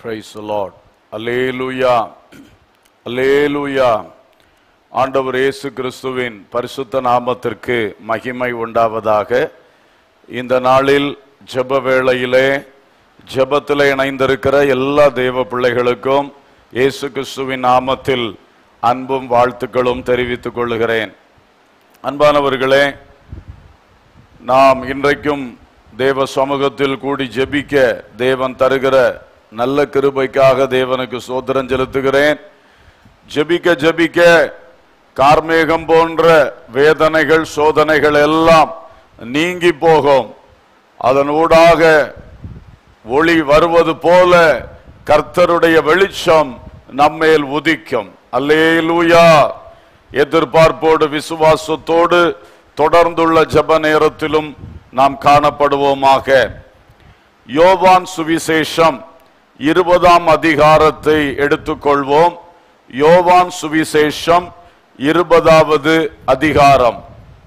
Praise the Lord. அல்லேலூயா அல்லேலூயா ஆண்டவர் இயேசு கிறிஸ்துவின் பரிசுத்த நாமத்திற்கு மகிமை உண்டாவதாக இந்த நாளில் ஜெப வேளையிலே ஜெபத்தில் இணைந்திருக்கிற எல்லா தேவ பிள்ளைகளுக்கும் இயேசு கிறிஸ்துவின் நாமத்தில் அன்பும் வாழ்த்துக்களும் தெரிவித்துக் கொள்கிறேன் அன்பானவர்களே நாம் இன்றைக்கும் தேவ சமூகத்தில் கூடி ஜெபிக்க தேவன் தருகிற நல்ல கிருபைக்காக தேவனுக்கு சோதரம் செலுத்துகிறேன் ஜெபிக்க ஜெபிக்க கார்மேகம் போன்ற வேதனைகள் சோதனைகள் எல்லாம் நீங்கி போகும் அதன் ஊடாக ஒளி வருவது போல கர்த்தருடைய வெளிச்சம் நம்மேல் உதிக்கும் அல்லேலூயா எதிர்பார்ப்போடு விசுவாசத்தோடு தொடர்ந்துள்ள ஜெப நேரத்திலும் நாம் காணப்படுவோமாக யோவான் சுவிசேஷம் இருபதாம் அதிகாரத்தை எடுத்துக்கொள்வோம் யோவான் சுவிசேஷம் இருபதாவது அதிகாரம்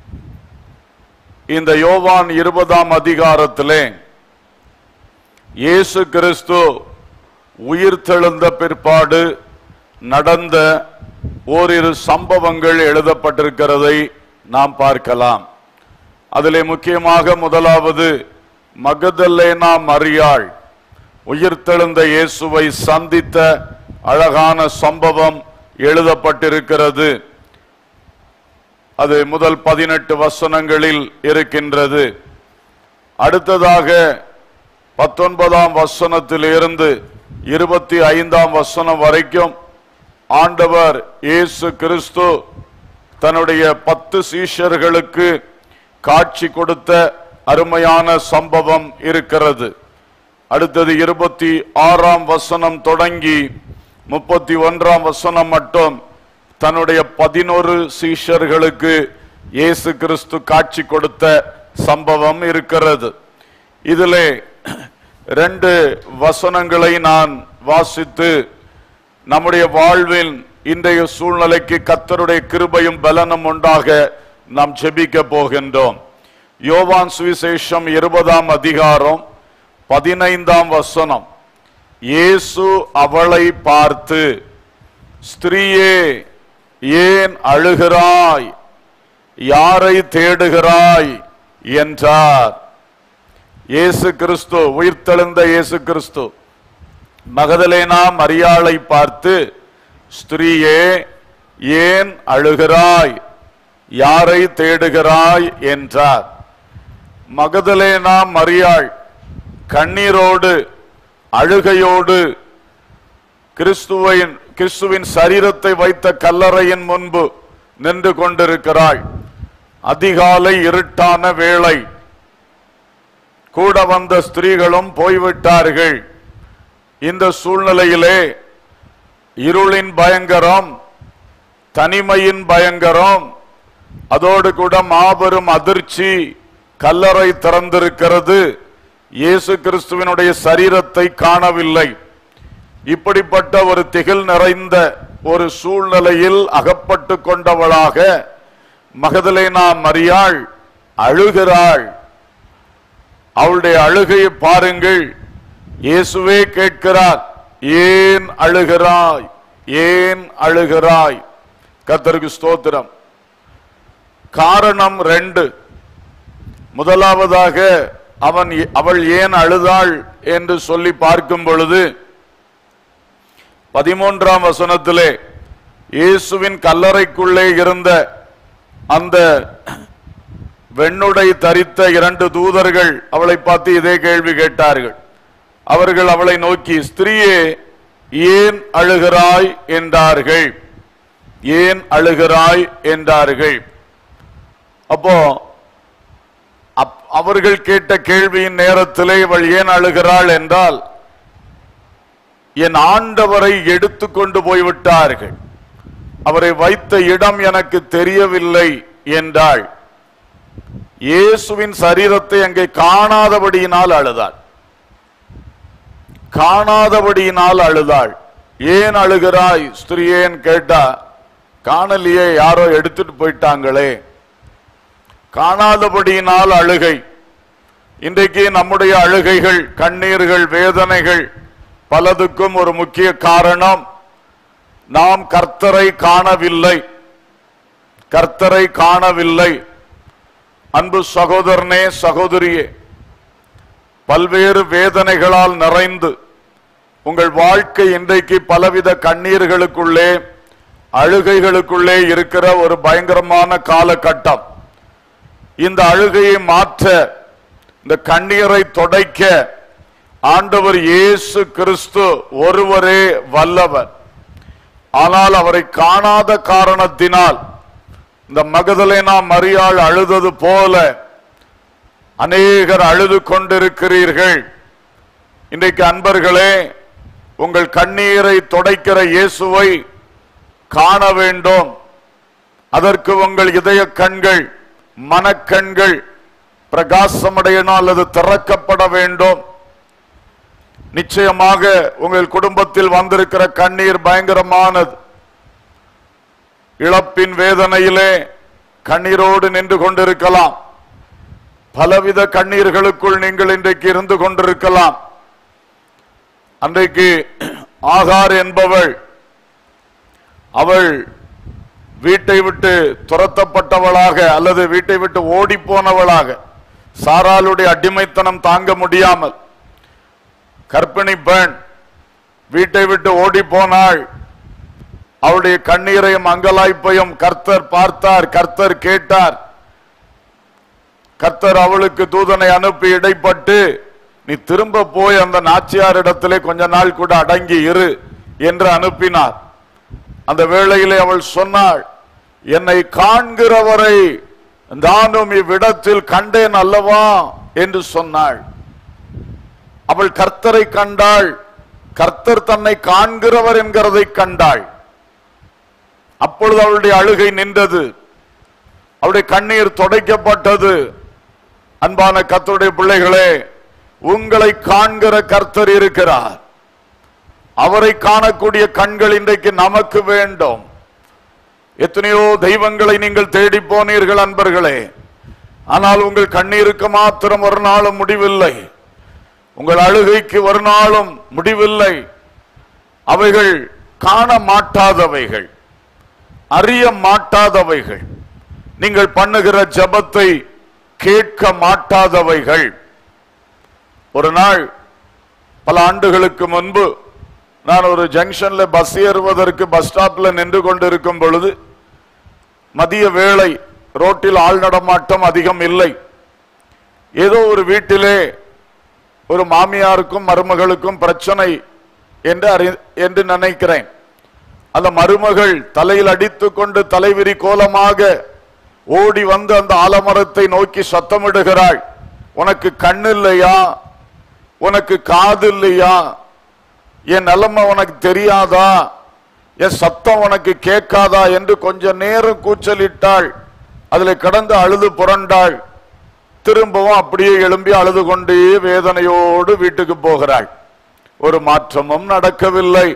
இந்த யோவான் இருபதாம் அதிகாரத்திலே இயேசு கிறிஸ்து உயிர்த்தெழுந்த பிற்பாடு நடந்த ஓரிரு சம்பவங்கள் எழுதப்பட்டிருக்கிறதை நாம் பார்க்கலாம் அதிலே முக்கியமாக முதலாவது மகதல்லேனா மரியாள் உயிர்த்தெழுந்த இயேசுவை சந்தித்த அழகான சம்பவம் எழுதப்பட்டிருக்கிறது அது முதல் பதினெட்டு வசனங்களில் இருக்கின்றது அடுத்ததாக பத்தொன்பதாம் வசனத்தில் இருந்து இருபத்தி ஐந்தாம் வசனம் வரைக்கும் ஆண்டவர் இயேசு கிறிஸ்து தன்னுடைய பத்து சீஷர்களுக்கு காட்சி கொடுத்த அருமையான சம்பவம் இருக்கிறது அடுத்தது இருபத்தி ஆறாம் வசனம் தொடங்கி முப்பத்தி ஒன்றாம் வசனம் மட்டும் தன்னுடைய பதினோரு சீஷர்களுக்கு இயேசு கிறிஸ்து காட்சி கொடுத்த சம்பவம் இருக்கிறது இதிலே ரெண்டு வசனங்களை நான் வாசித்து நம்முடைய வாழ்வில் இன்றைய சூழ்நிலைக்கு கத்தருடைய கிருபையும் பலனும் உண்டாக நாம் ஜெபிக்க போகின்றோம் யோவான் சுவிசேஷம் இருபதாம் அதிகாரம் பதினைந்தாம் வசனம் இயேசு அவளை பார்த்து ஸ்திரீயே ஏன் அழுகிறாய் யாரை தேடுகிறாய் என்றார் இயேசு கிறிஸ்து உயிர்த்தெழுந்த இயேசு கிறிஸ்து மகதலேனா மரியாளை பார்த்து ஸ்திரீயே ஏன் அழுகிறாய் யாரை தேடுகிறாய் என்றார் மகதலேனா மரியாள் கண்ணீரோடு அழுகையோடு கிறிஸ்துவின் கிறிஸ்துவின் சரீரத்தை வைத்த கல்லறையின் முன்பு நின்று கொண்டிருக்கிறாள் அதிகாலை இருட்டான வேளை கூட வந்த ஸ்திரீகளும் போய்விட்டார்கள் இந்த சூழ்நிலையிலே இருளின் பயங்கரம் தனிமையின் பயங்கரம் அதோடு கூட மாபெரும் அதிர்ச்சி கல்லறை திறந்திருக்கிறது இயேசு கிறிஸ்துவினுடைய சரீரத்தை காணவில்லை இப்படிப்பட்ட ஒரு திகில் நிறைந்த ஒரு சூழ்நிலையில் அகப்பட்டு கொண்டவளாக மகதலேனா மரியாள் அழுகிறாள் அவளுடைய அழுகையை பாருங்கள் இயேசுவே கேட்கிறார் ஏன் அழுகிறாய் ஏன் அழுகிறாய் கத்தருக்கு ஸ்தோத்திரம் காரணம் ரெண்டு முதலாவதாக அவன் அவள் ஏன் அழுதாள் என்று சொல்லி பார்க்கும் பொழுது பதிமூன்றாம் வசனத்திலே இயேசுவின் கல்லறைக்குள்ளே இருந்த அந்த வெண்ணுடை தரித்த இரண்டு தூதர்கள் அவளை பார்த்து இதே கேள்வி கேட்டார்கள் அவர்கள் அவளை நோக்கி ஸ்திரீயே ஏன் அழுகிறாய் என்றார்கள் ஏன் அழுகிறாய் என்றார்கள் அப்போ அப்- அவர்கள் கேட்ட கேள்வியின் நேரத்திலே இவள் ஏன் அழுகிறாள் என்றால் என் ஆண்டவரை எடுத்துக்கொண்டு போய்விட்டார்கள் அவரை வைத்த இடம் எனக்கு தெரியவில்லை என்றாள் இயேசுவின் சரீரத்தை அங்கே காணாதபடியினால் அழுதாள் காணாதபடியினால் அழுதாள் ஏன் அழுகிறாய் ஸ்திரியேன்னு கேட்டா காணலியே யாரோ எடுத்துட்டு போயிட்டாங்களே காணாதபடியினால் அழுகை இன்றைக்கு நம்முடைய அழுகைகள் கண்ணீர்கள் வேதனைகள் பலதுக்கும் ஒரு முக்கிய காரணம் நாம் கர்த்தரை காணவில்லை கர்த்தரை காணவில்லை அன்பு சகோதரனே சகோதரியே பல்வேறு வேதனைகளால் நிறைந்து உங்கள் வாழ்க்கை இன்றைக்கு பலவித கண்ணீர்களுக்குள்ளே அழுகைகளுக்குள்ளே இருக்கிற ஒரு பயங்கரமான காலகட்டம் இந்த அழுகையை மாற்ற இந்த கண்ணீரை தொடைக்க ஆண்டவர் இயேசு கிறிஸ்து ஒருவரே வல்லவர் ஆனால் அவரை காணாத காரணத்தினால் இந்த மகதலேனா மரியாள் அழுதது போல அநேகர் அழுது கொண்டிருக்கிறீர்கள் இன்றைக்கு அன்பர்களே உங்கள் கண்ணீரை துடைக்கிற இயேசுவை காண வேண்டும் அதற்கு உங்கள் இதய கண்கள் மனக்கண்கள் பிரகாசமடையணும் அல்லது திறக்கப்பட வேண்டும் நிச்சயமாக உங்கள் குடும்பத்தில் வந்திருக்கிற கண்ணீர் பயங்கரமானது இழப்பின் வேதனையிலே கண்ணீரோடு நின்று கொண்டிருக்கலாம் பலவித கண்ணீர்களுக்குள் நீங்கள் இன்றைக்கு இருந்து கொண்டிருக்கலாம் அன்றைக்கு ஆகார் என்பவள் அவள் வீட்டை விட்டு துரத்தப்பட்டவளாக அல்லது வீட்டை விட்டு ஓடி போனவளாக சாராளுடைய அடிமைத்தனம் தாங்க முடியாமல் கர்ப்பிணி பெண் வீட்டை விட்டு ஓடி போனாள் அவளுடைய கண்ணீரையும் அங்கலாய்ப்பையும் கர்த்தர் பார்த்தார் கர்த்தர் கேட்டார் கர்த்தர் அவளுக்கு தூதனை அனுப்பி இடைப்பட்டு நீ திரும்ப போய் அந்த நாச்சியாரிடத்திலே கொஞ்ச நாள் கூட அடங்கி இரு என்று அனுப்பினார் அந்த வேளையிலே அவள் சொன்னாள் என்னை காண்கிறவரை நானும் இவ்விடத்தில் கண்டேன் அல்லவா என்று சொன்னாள் அவள் கர்த்தரை கண்டாள் கர்த்தர் தன்னை காண்கிறவர் என்கிறதை கண்டாள் அப்பொழுது அவளுடைய அழுகை நின்றது அவளுடைய கண்ணீர் துடைக்கப்பட்டது அன்பான கர்த்தருடைய பிள்ளைகளே உங்களை காண்கிற கர்த்தர் இருக்கிறார் அவரை காணக்கூடிய கண்கள் இன்றைக்கு நமக்கு வேண்டும் எத்தனையோ தெய்வங்களை நீங்கள் தேடி போனீர்கள் அன்பர்களே ஆனால் உங்கள் கண்ணீருக்கு மாத்திரம் ஒரு நாளும் முடிவில்லை உங்கள் அழுகைக்கு ஒரு நாளும் முடிவில்லை அவைகள் காண மாட்டாதவைகள் அறிய மாட்டாதவைகள் நீங்கள் பண்ணுகிற ஜெபத்தை கேட்க மாட்டாதவைகள் ஒரு நாள் பல ஆண்டுகளுக்கு முன்பு நான் ஒரு ஜங்ஷன்ல பஸ் ஏறுவதற்கு பஸ் ஸ்டாப்ல நின்று கொண்டிருக்கும் பொழுது மதிய வேளை ரோட்டில் ஆள் நடமாட்டம் அதிகம் இல்லை ஏதோ ஒரு வீட்டிலே ஒரு மாமியாருக்கும் மருமகளுக்கும் பிரச்சனை என்று அறி என்று நினைக்கிறேன் அந்த மருமகள் தலையில் அடித்துக் கொண்டு தலைவிரி கோலமாக ஓடி வந்து அந்த ஆலமரத்தை நோக்கி சத்தமிடுகிறாள் உனக்கு கண்ணு இல்லையா உனக்கு காது இல்லையா என் நிலைமை உனக்கு தெரியாதா என் சத்தம் உனக்கு கேட்காதா என்று கொஞ்ச நேரம் கூச்சலிட்டாள் அதுல கிடந்து அழுது புரண்டாள் திரும்பவும் அப்படியே எழும்பி அழுது கொண்டே வேதனையோடு வீட்டுக்கு போகிறாள் ஒரு மாற்றமும் நடக்கவில்லை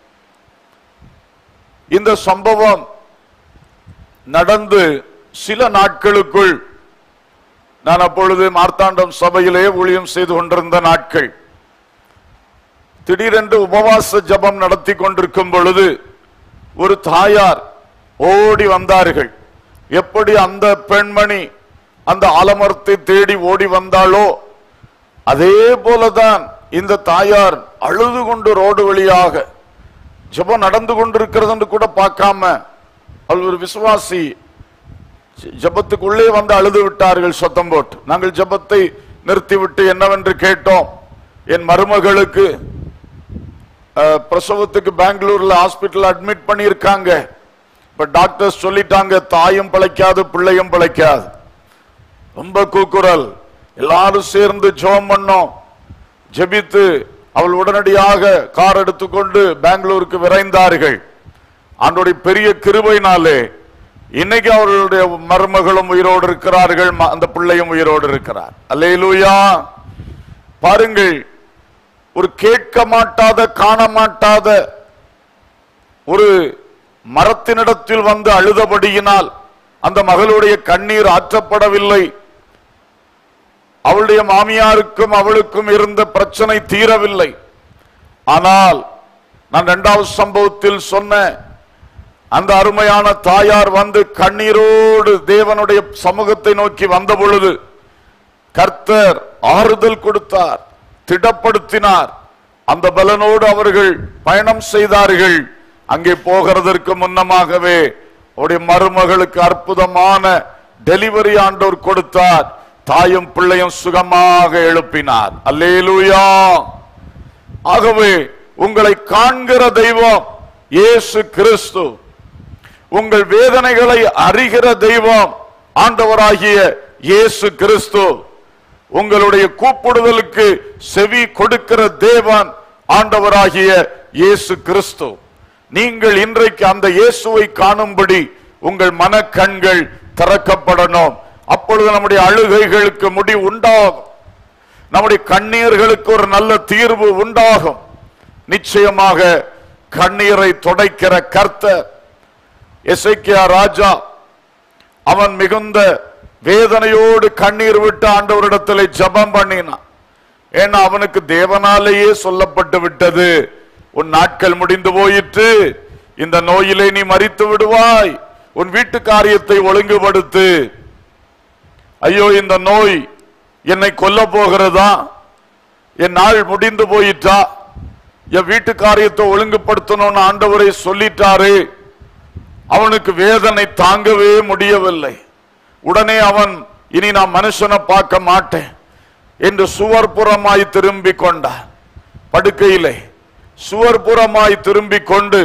இந்த சம்பவம் நடந்து சில நாட்களுக்குள் நான் அப்பொழுது மார்த்தாண்டம் சபையிலே ஊழியம் செய்து கொண்டிருந்த நாட்கள் திடீரென்று உபவாச ஜெபம் நடத்தி கொண்டிருக்கும் பொழுது ஒரு தாயார் ஓடி வந்தார்கள் எப்படி அந்த பெண்மணி அந்த ஆலமரத்தை தேடி ஓடி வந்தாளோ அதே போலதான் இந்த தாயார் அழுது கொண்டு ரோடு வழியாக ஜெபம் நடந்து கொண்டிருக்கிறது என்று கூட பார்க்காம அவள் ஒரு விசுவாசி ஜெ- ஜெபத்துக்குள்ளே வந்து அழுது விட்டார்கள் சத்தம் போட்டு நாங்கள் ஜெபத்தை நிறுத்திவிட்டு என்னவென்று கேட்டோம் என் மருமகளுக்கு அஹ், பிரசவத்துக்கு பெங்களூர்ல ஹாஸ்பிட்டல் அட்மிட் பண்ணியிருக்காங்க இப்ப டாக்டர்ஸ் சொல்லிட்டாங்க தாயும் பிழைக்காது பிள்ளையும் பிழைக்காது ரொம்ப கூக்குரல் எல்லாரும் சேர்ந்து ஜெபம் பண்ணோம் ஜெபித்து அவள் உடனடியாக கார் எடுத்துக்கொண்டு பெங்களூருக்கு விரைந்தார்கள் ஆண்டோடைய பெரிய கிருபையினாலே இன்னைக்கு அவர்களுடைய மருமகளும் உயிரோடு இருக்கிறார்கள் ம- அந்த பிள்ளையும் உயிரோடு இருக்கிறார் அல்லேலூயா பாருங்கள் ஒரு கேட்க மாட்டாத காண மாட்டாத ஒரு மரத்தினிடத்தில் வந்து அழுதபடியினால் அந்த மகளுடைய கண்ணீர் ஆற்றப்படவில்லை அவளுடைய மாமியாருக்கும் அவளுக்கும் இருந்த பிரச்சனை தீரவில்லை ஆனால் நான் இரண்டாவது சம்பவத்தில் சொன்ன அந்த அருமையான தாயார் வந்து கண்ணீரோடு தேவனுடைய சமூகத்தை நோக்கி வந்த பொழுது கர்த்தர் ஆறுதல் கொடுத்தார் திடப்படுத்தினார் அந்த பலனோடு அவர்கள் பயணம் செய்தார்கள் அங்கே போகிறதற்கு முன்னமாகவே அவருடைய மருமகளுக்கு அற்புதமான டெலிவரி ஆண்டோர் கொடுத்தார் தாயும் பிள்ளையும் சுகமாக எழுப்பினார் அல்லேலூயா ஆகவே உங்களை காண்கிற தெய்வம் இயேசு கிறிஸ்து உங்கள் வேதனைகளை அறிகிற தெய்வம் ஆண்டவராகிய இயேசு கிறிஸ்து உங்களுடைய கூப்பிடுதலுக்கு செவி கொடுக்கிற தேவன் ஆண்டவராகிய இயேசு கிறிஸ்து நீங்கள் இன்றைக்கு அந்த இயேசுவை காணும்படி உங்கள் மனக்கண்கள் திறக்கப்படணும் அப்பொழுது நம்முடைய அழுகைகளுக்கு முடிவு உண்டாகும் நம்முடைய கண்ணீர்களுக்கு ஒரு நல்ல தீர்வு உண்டாகும் நிச்சயமாக கண்ணீரை துடைக்கிற கர்த்தர் எசைக்கியா ராஜா அவன் மிகுந்த வேதனையோடு கண்ணீர் விட்டு ஆண்டவரிடத்தில் ஜெபம் பண்ணினான் ஏன்னா அவனுக்கு தேவனாலேயே சொல்லப்பட்டு விட்டது உன் நாட்கள் முடிந்து போயிற்று இந்த நோயிலே நீ மறித்து விடுவாய் உன் வீட்டு காரியத்தை ஒழுங்குபடுத்து ஐயோ இந்த நோய் என்னை கொல்ல போகிறதா என் நாள் முடிந்து போயிட்டா என் வீட்டு காரியத்தை ஒழுங்குபடுத்தணும்னு ஆண்டவரை சொல்லிட்டாரு அவனுக்கு வேதனை தாங்கவே முடியவில்லை உடனே அவன் இனி நான் மனுஷனை பார்க்க மாட்டேன் என்று சுவர்புறமாய் திரும்பிக் கொண்டான் படுக்கையிலே சுவர்புறமாய் திரும்பிக் கொண்டு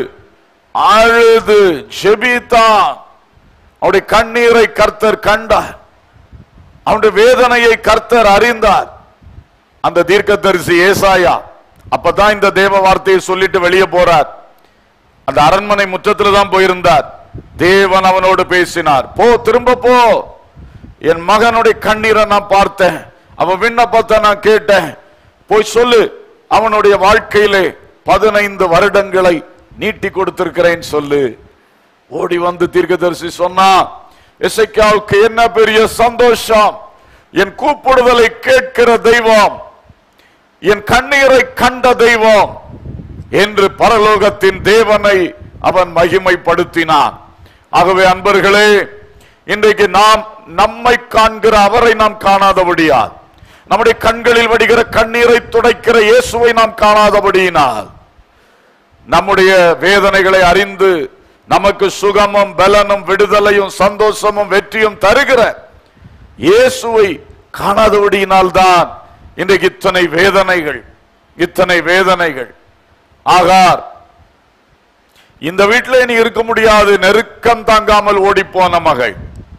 அழுது ஜெபித்தான் அவருடைய கண்ணீரை கர்த்தர் கண்டார் அவனுடைய வேதனையை கர்த்தர் அறிந்தார் அந்த தீர்க்கதரிசி ஏசாயா அப்பதான் இந்த தேவ வார்த்தையை சொல்லிட்டு வெளியே போறார் அந்த அரண்மனை முற்றத்துல தான் போயிருந்தார் தேவன் அவனோடு பேசினார் போ திரும்ப போ என் மகனுடைய கண்ணீரை நான் பார்த்தேன் அவன் விண்ணப்பத்தை நான் கேட்டேன் போய் சொல்லு அவனுடைய வாழ்க்கையிலே பதினைந்து வருடங்களை நீட்டி கொடுத்திருக்கிறேன் சொல்லு ஓடி வந்து தீர்க்கதரிசி சொன்னா இசைக்காவுக்கு என்ன பெரிய சந்தோஷம் என் கூப்பிடுதலை கேட்கிற தெய்வம் என் கண்ணீரை கண்ட தெய்வம் என்று பரலோகத்தின் தேவனை அவன் மகிமைப்படுத்தினான் ஆகவே அன்பர்களே இன்றைக்கு நாம் நம்மை காண்கிற அவரை நாம் காணாதபடியால் நம்முடைய கண்களில் வடிகிற கண்ணீரை துடைக்கிற இயேசுவை நாம் காணாதபடியினால் நம்முடைய வேதனைகளை அறிந்து நமக்கு சுகமும் பலனும் விடுதலையும் சந்தோஷமும் வெற்றியும் தருகிற இயேசுவை காணாதபடியினால் தான் இன்றைக்கு இத்தனை வேதனைகள் இத்தனை வேதனைகள் ஆகார் இந்த வீட்டிலே நீ இருக்க முடியாது நெருக்கம் தாங்காமல் ஓடிப்போன மகள்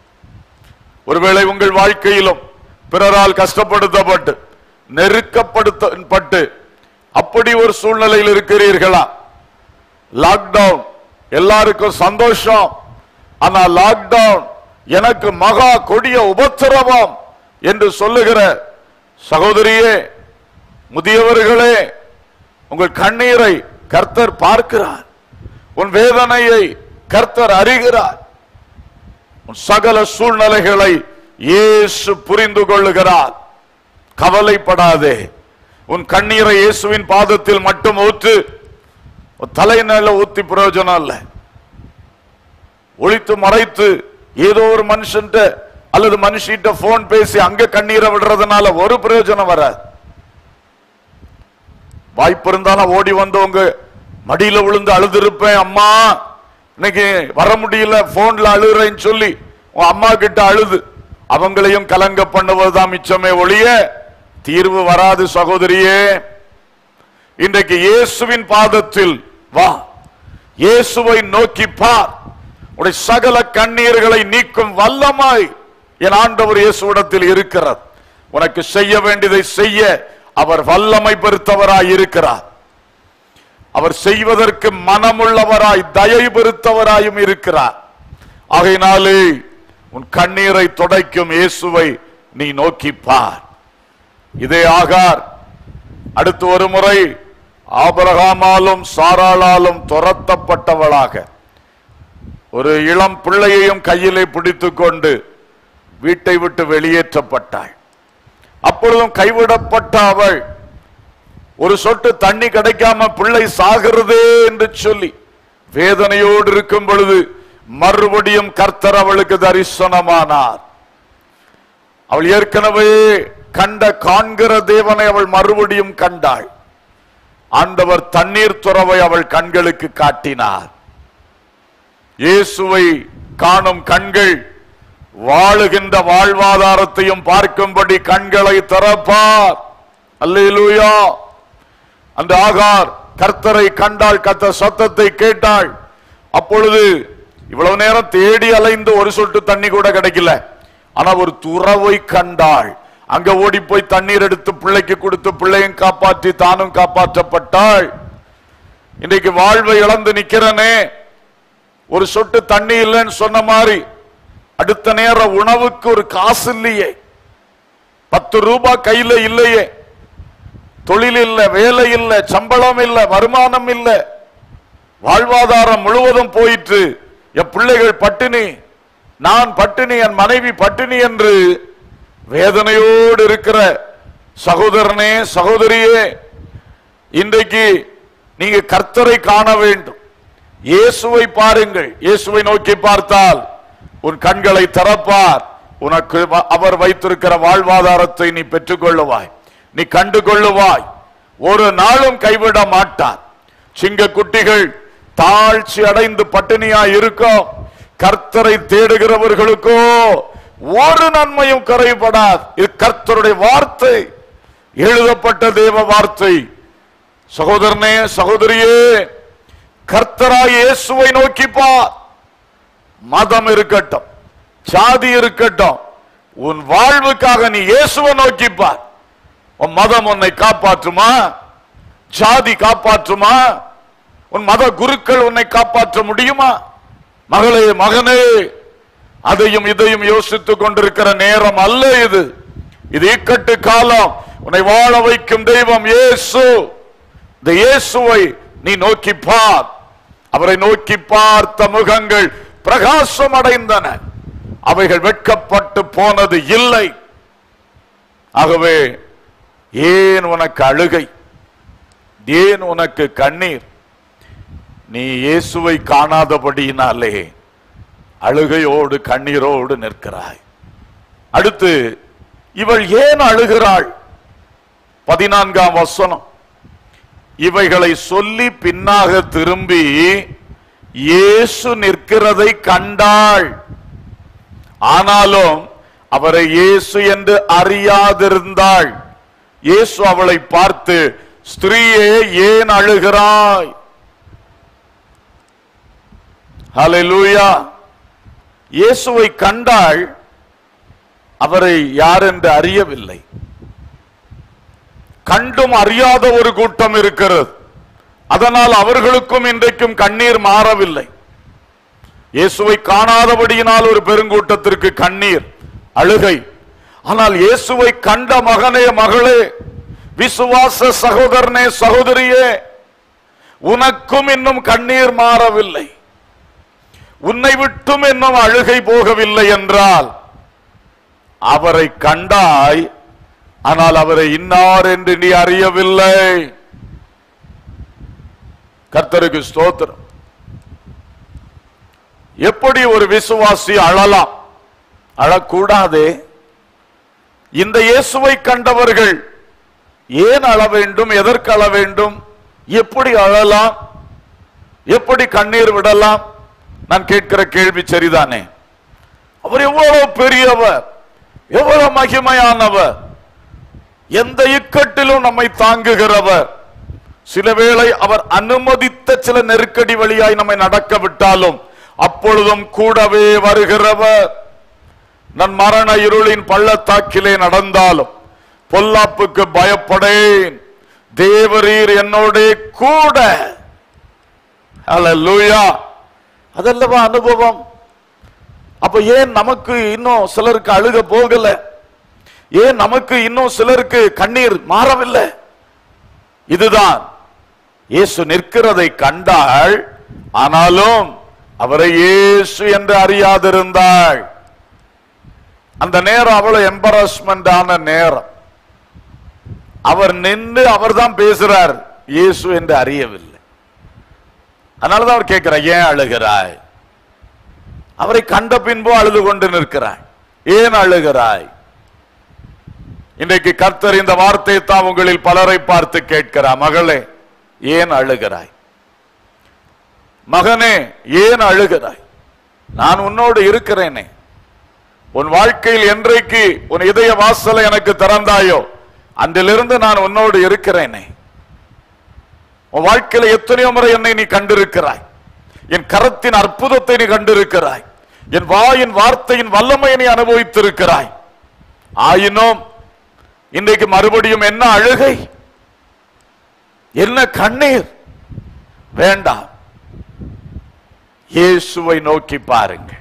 ஒருவேளை உங்கள் வாழ்க்கையிலும் பிறரால் கஷ்டப்படுத்தப்பட்டு நெருக்கப்படுத்தப்பட்டு அப்படி ஒரு சூழ்நிலையில் இருக்கிறீர்களா லாக்டவுன் எல்லாருக்கும் சந்தோஷம் ஆனா லாக்டவுன் எனக்கு மகா கொடிய உபத்திரவம் என்று சொல்லுகிற சகோதரியே முதியவர்களே உங்கள் கண்ணீரை கர்த்தர் பார்க்கிறார் உன் வேதனையை கர்த்தர் அறிகிறார் உன் சகல சூழ்நிலைகளை இயேசு புரிந்து கொள்ளுகிறார் கவலைப்படாதே உன் கண்ணீரை இயேசுவின் பாதத்தில் மட்டும் ஊற்று உன் தலைநல ஊத்தி பிரயோஜனம் இல்ல ஒழித்து மறைத்து ஏதோ ஒரு மனுஷன்ட்ட அல்லது மனுஷிட்ட போன் பேசி அங்க கண்ணீரை விடுறதுனால ஒரு பிரயோஜனம் வராது வாய்ப்பு இருந்தாலும் ஓடி வந்தவங்க மடியில விழுந்து அழுதுருப்பேன் அம்மா இன்னைக்கு வர முடியல போன்ல அழுறேன்னு சொல்லி உன் அம்மா கிட்ட அழுது அவங்களையும் கலங்க பண்ணுவதுதான் மிச்சமே ஒழிய தீர்வு வராது சகோதரியே இன்றைக்கு இயேசுவின் பாதத்தில் வா இயேசுவை நோக்கி பார் உடைய சகல கண்ணீர்களை நீக்கும் வல்லமாய் என் ஆண்டவர் இயேசுவிடத்தில் இருக்கிறது உனக்கு செய்ய வேண்டியதை செய்ய அவர் வல்லமை பெருத்தவராய் இருக்கிறார் அவர் செய்வதற்கு மனமுள்ளவராய் தயை பெருத்தவராயும் இருக்கிறார் ஆகையினாலே உன் கண்ணீரை துடைக்கும் இயேசுவை நீ நோக்கி பார் இதே ஆகார் அடுத்து ஒரு முறை ஆபரகாமாலும் சாராளாலும் துரத்தப்பட்டவளாக ஒரு இளம் பிள்ளையையும் கையிலே பிடித்துக் கொண்டு வீட்டை விட்டு வெளியேற்றப்பட்டாள் அப்பொழுதும் கைவிடப்பட்ட அவள் ஒரு சொட்டு தண்ணி கிடைக்காம பிள்ளை சாகிறதே என்று சொல்லி வேதனையோடு இருக்கும் பொழுது மறுபடியும் கர்த்தர் அவளுக்கு தரிசனமானார் அவள் ஏற்கனவே கண்ட காண்கிற தேவனை அவள் மறுபடியும் கண்டாள் ஆண்டவர் தண்ணீர் துறவை அவள் கண்களுக்கு காட்டினார் இயேசுவை காணும் கண்கள் வாழுகின்ற வாழ்வாதாரத்தையும் பார்க்கும்படி கண்களை திறப்பார் அல்லேலூயா அந்த ஆகார் கர்த்தரை கண்டாள் கத்த சத்தத்தை கேட்டாள் அப்பொழுது இவ்வளவு நேரம் தேடி அலைந்து ஒரு சொட்டு தண்ணி கூட கிடைக்கல ஆனா ஒரு துறவை கண்டாள் அங்க ஓடி போய் தண்ணீர் எடுத்து பிள்ளைக்கு கொடுத்து பிள்ளையும் காப்பாற்றி தானும் காப்பாற்றப்பட்டாள் இன்றைக்கு வாழ்வை இழந்து நிக்கிறனே ஒரு சொட்டு தண்ணி இல்லைன்னு சொன்ன மாதிரி அடுத்த நேர உணவுக்கு ஒரு காசு இல்லையே பத்து ரூபாய் கையில இல்லையே தொழில் இல்ல வேலை இல்ல சம்பளம் இல்ல வருமானம் இல்ல வாழ்வாதாரம் முழுவதும் போயிற்று என் பிள்ளைகள் பட்டினி நான் பட்டினி என் மனைவி பட்டினி என்று வேதனையோடு இருக்கிற சகோதரனே சகோதரியே இன்றைக்கு நீங்க கர்த்தரை காண வேண்டும் இயேசுவை பாருங்கள் இயேசுவை நோக்கி பார்த்தால் உன் கண்களை திறப்பார் உனக்கு வ- அவர் வைத்திருக்கிற வாழ்வாதாரத்தை நீ பெற்றுக்கொள்ளுவாய் நீ கண்டு கொள்ளுவாய் ஒரு நாளும் கைவிட மாட்டார் சிங்க குட்டிகள் தாழ்ச்சி அடைந்து பட்டினியா இருக்கும் கர்த்தரை தேடுகிறவர்களுக்கோ ஒரு நன்மையும் குறைபடாது இது கர்த்தருடைய வார்த்தை எழுதப்பட்ட தேவ வார்த்தை சகோதரனே சகோதரியே கர்த்தராய் இயேசுவை நோக்கி பார் மதம் இருக்கட்டும் சாதி இருக்கட்டும் உன் வாழ்வுக்காக நீ இயேசுவை நோக்கி பார் உன் மதம் உன்னை காப்பாற்றுமா சாதி காப்பாற்றுமா உன் மத குருக்கள் உன்னை காப்பாற்ற முடியுமா மகளே மகனே அதையும் இதையும் யோசித்துக் கொண்டிருக்கிற நேரம் அல்ல இது இது இக்கட்டு காலம் உன்னை வாழ வைக்கும் தெய்வம் இயேசு இந்த இயேசுவை நீ நோக்கி பார் அவரை நோக்கி பார்த்த முகங்கள் பிரகாசம் அடைந்தன அவைகள் வெட்கப்பட்டு போனது இல்லை ஆகவே ஏன் உனக்கு அழுகை ஏன் உனக்கு கண்ணீர் நீ இயேசுவை காணாதபடியினாலே அழுகையோடு கண்ணீரோடு நிற்கிறாய் அடுத்து இவள் ஏன் அழுகிறாள் பதினான்காம் வசனம் இவைகளை சொல்லி பின்னாக திரும்பி இயேசு நிற்கிறதை கண்டாள் ஆனாலும் அவரை இயேசு என்று அறியாதிருந்தாள் இயேசு அவளை பார்த்து ஸ்திரீயே ஏன் அழுகிறாய் ஹalleluya இயேசுவை கண்டாள் அவரை யார் என்று அறியவில்லை கண்டும் அறியாத ஒரு கூட்டம் இருக்கிறது அதனால் அவர்களுக்கும் இன்றைக்கும் கண்ணீர் மாறவில்லை இயேசுவை காணாதபடியினால் ஒரு பெருங்கூட்டத்திற்கு கண்ணீர் அழுகை ஆனால் இயேசுவை கண்ட மகனே மகளே விசுவாச சகோதரனே சகோதரியே உனக்கும் இன்னும் கண்ணீர் மாறவில்லை உன்னை விட்டும் இன்னும் அழுகை போகவில்லை என்றால் அவரை கண்டாய் ஆனால் அவரை இன்னார் என்று நீ அறியவில்லை கர்த்தருக்கு ஸ்தோத்திரம் எப்படி ஒரு விசுவாசி அழலாம் அழக்கூடாதே இந்த இயேசுவை கண்டவர்கள் ஏன் அழ வேண்டும் எதற்கு அழ வேண்டும் எப்படி அழலாம் எப்படி கண்ணீர் விடலாம் நான் கேட்கிற கேள்வி சரிதானே அவர் எவ்வளவு பெரியவர் எவ்வளவு மகிமையானவர் எந்த இக்கட்டிலும் நம்மை தாங்குகிறவர் சில வேளை அவர் அனுமதித்த சில நெருக்கடி வழியாய் நம்மை நடக்க விட்டாலும் அப்பொழுதும் கூடவே வருகிறவர் நான் மரண இருளின் பள்ளத்தாக்கிலே நடந்தாலும் பொல்லாப்புக்கு பயப்படேன் தேவரீர் என்னோட கூட அல்லேலூயா அதல்லவா அனுபவம் அப்ப ஏன் நமக்கு இன்னும் சிலருக்கு அழுக போகல ஏன் நமக்கு இன்னும் சிலருக்கு கண்ணீர் மாறவில்லை இதுதான் இயேசு நிற்கிறதை கண்டாள் ஆனாலும் அவரை இயேசு என்று அறியாதிருந்தாள் அந்த நேரம் அவ்வளவு எம்பரஸ்மெண்ட் ஆன நேரம் அவர் நின்று அவர்தான் பேசுறார் இயேசு என்று அறியவில்லை அதனாலதான் அவர் கேட்கிறார் ஏன் அழுகிறாய் அவரை கண்ட பின்பு அழுது கொண்டு நிற்கிறாய் ஏன் அழுகிறாய் இன்றைக்கு கர்த்தர் இந்த வார்த்தையை தான் உங்களில் பலரை பார்த்து கேட்கிறார் மகளே ஏன் அழுகிறாய் மகனே ஏன் அழுகிறாய் நான் உன்னோடு இருக்கிறேனே உன் வாழ்க்கையில் என்றைக்கு உன் இதய வாசலை எனக்கு திறந்தாயோ அன்றிலிருந்து நான் உன்னோடு இருக்கிறேனே உன் வாழ்க்கையில எத்தனையோ முறை என்னை நீ கண்டிருக்கிறாய் என் கரத்தின் அற்புதத்தை நீ கண்டிருக்கிறாய் என் வாயின் வார்த்தையின் வல்லமையை நீ அனுபவித்திருக்கிறாய் ஆயினும் இன்றைக்கு மறுபடியும் என்ன அழுகை என்ன கண்ணீர் வேண்டாம் இயேசுவை நோக்கி பாருங்க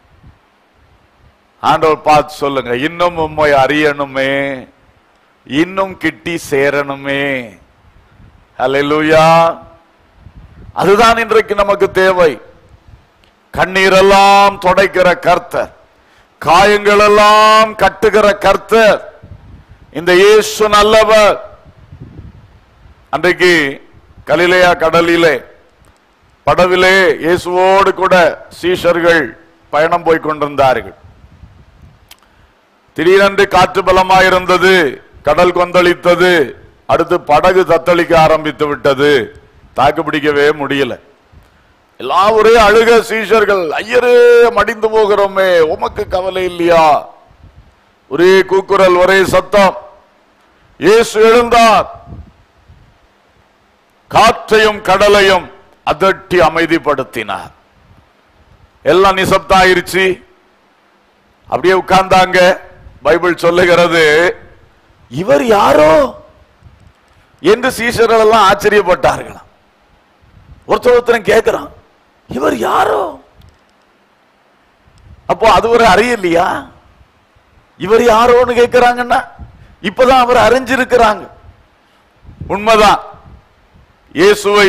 ஆண்டவர் பார்த்து சொல்லுங்க இன்னும் உம்மை அறியணுமே இன்னும் கிட்டி சேரணுமே அல்லேலூயா அதுதான் இன்றைக்கு நமக்கு தேவை கண்ணீரெல்லாம் துடைக்கிற கர்த்தர் காயங்கள் எல்லாம் கட்டுகிற கர்த்தர் இந்த இயேசு நல்லவர் அன்றைக்கு கலிலேயா கடலிலே படவிலே இயேசுவோடு கூட சீஷர்கள் பயணம் போய் கொண்டிருந்தார்கள் திடீரென்று காற்று பலமாயிருந்தது கடல் கொந்தளித்தது அடுத்து படகு தத்தளிக்க ஆரம்பித்து விட்டது தாக்கு பிடிக்கவே முடியல எல்லாம் ஒரே அழுக சீஷர்கள் ஐயரே மடிந்து போகிறோமே உமக்கு கவலை இல்லையா ஒரே கூக்குரல் ஒரே சத்தம் இயேசு எழுந்தார் காற்றையும் கடலையும் அதட்டி அமைதிப்படுத்தினார் எல்லாம் நிசப்தம் ஆயிருச்சு அப்படியே உட்கார்ந்தாங்க பைபிள் சொல்லுகிறது இவர் யாரோ என்று சீஷர்கள் எல்லாம் ஆச்சரியப்பட்டார்களாம் ஒருத்தர் ஒருத்தரும் கேட்கிறான் இவர் யாரோ அப்போ அது ஒரு அறியலையா இவர் யாரோன்னு கேட்கிறாங்கன்னா இப்பதான் அவர் அறிஞ்சிருக்கிறாங்க உண்மைதான் இயேசுவை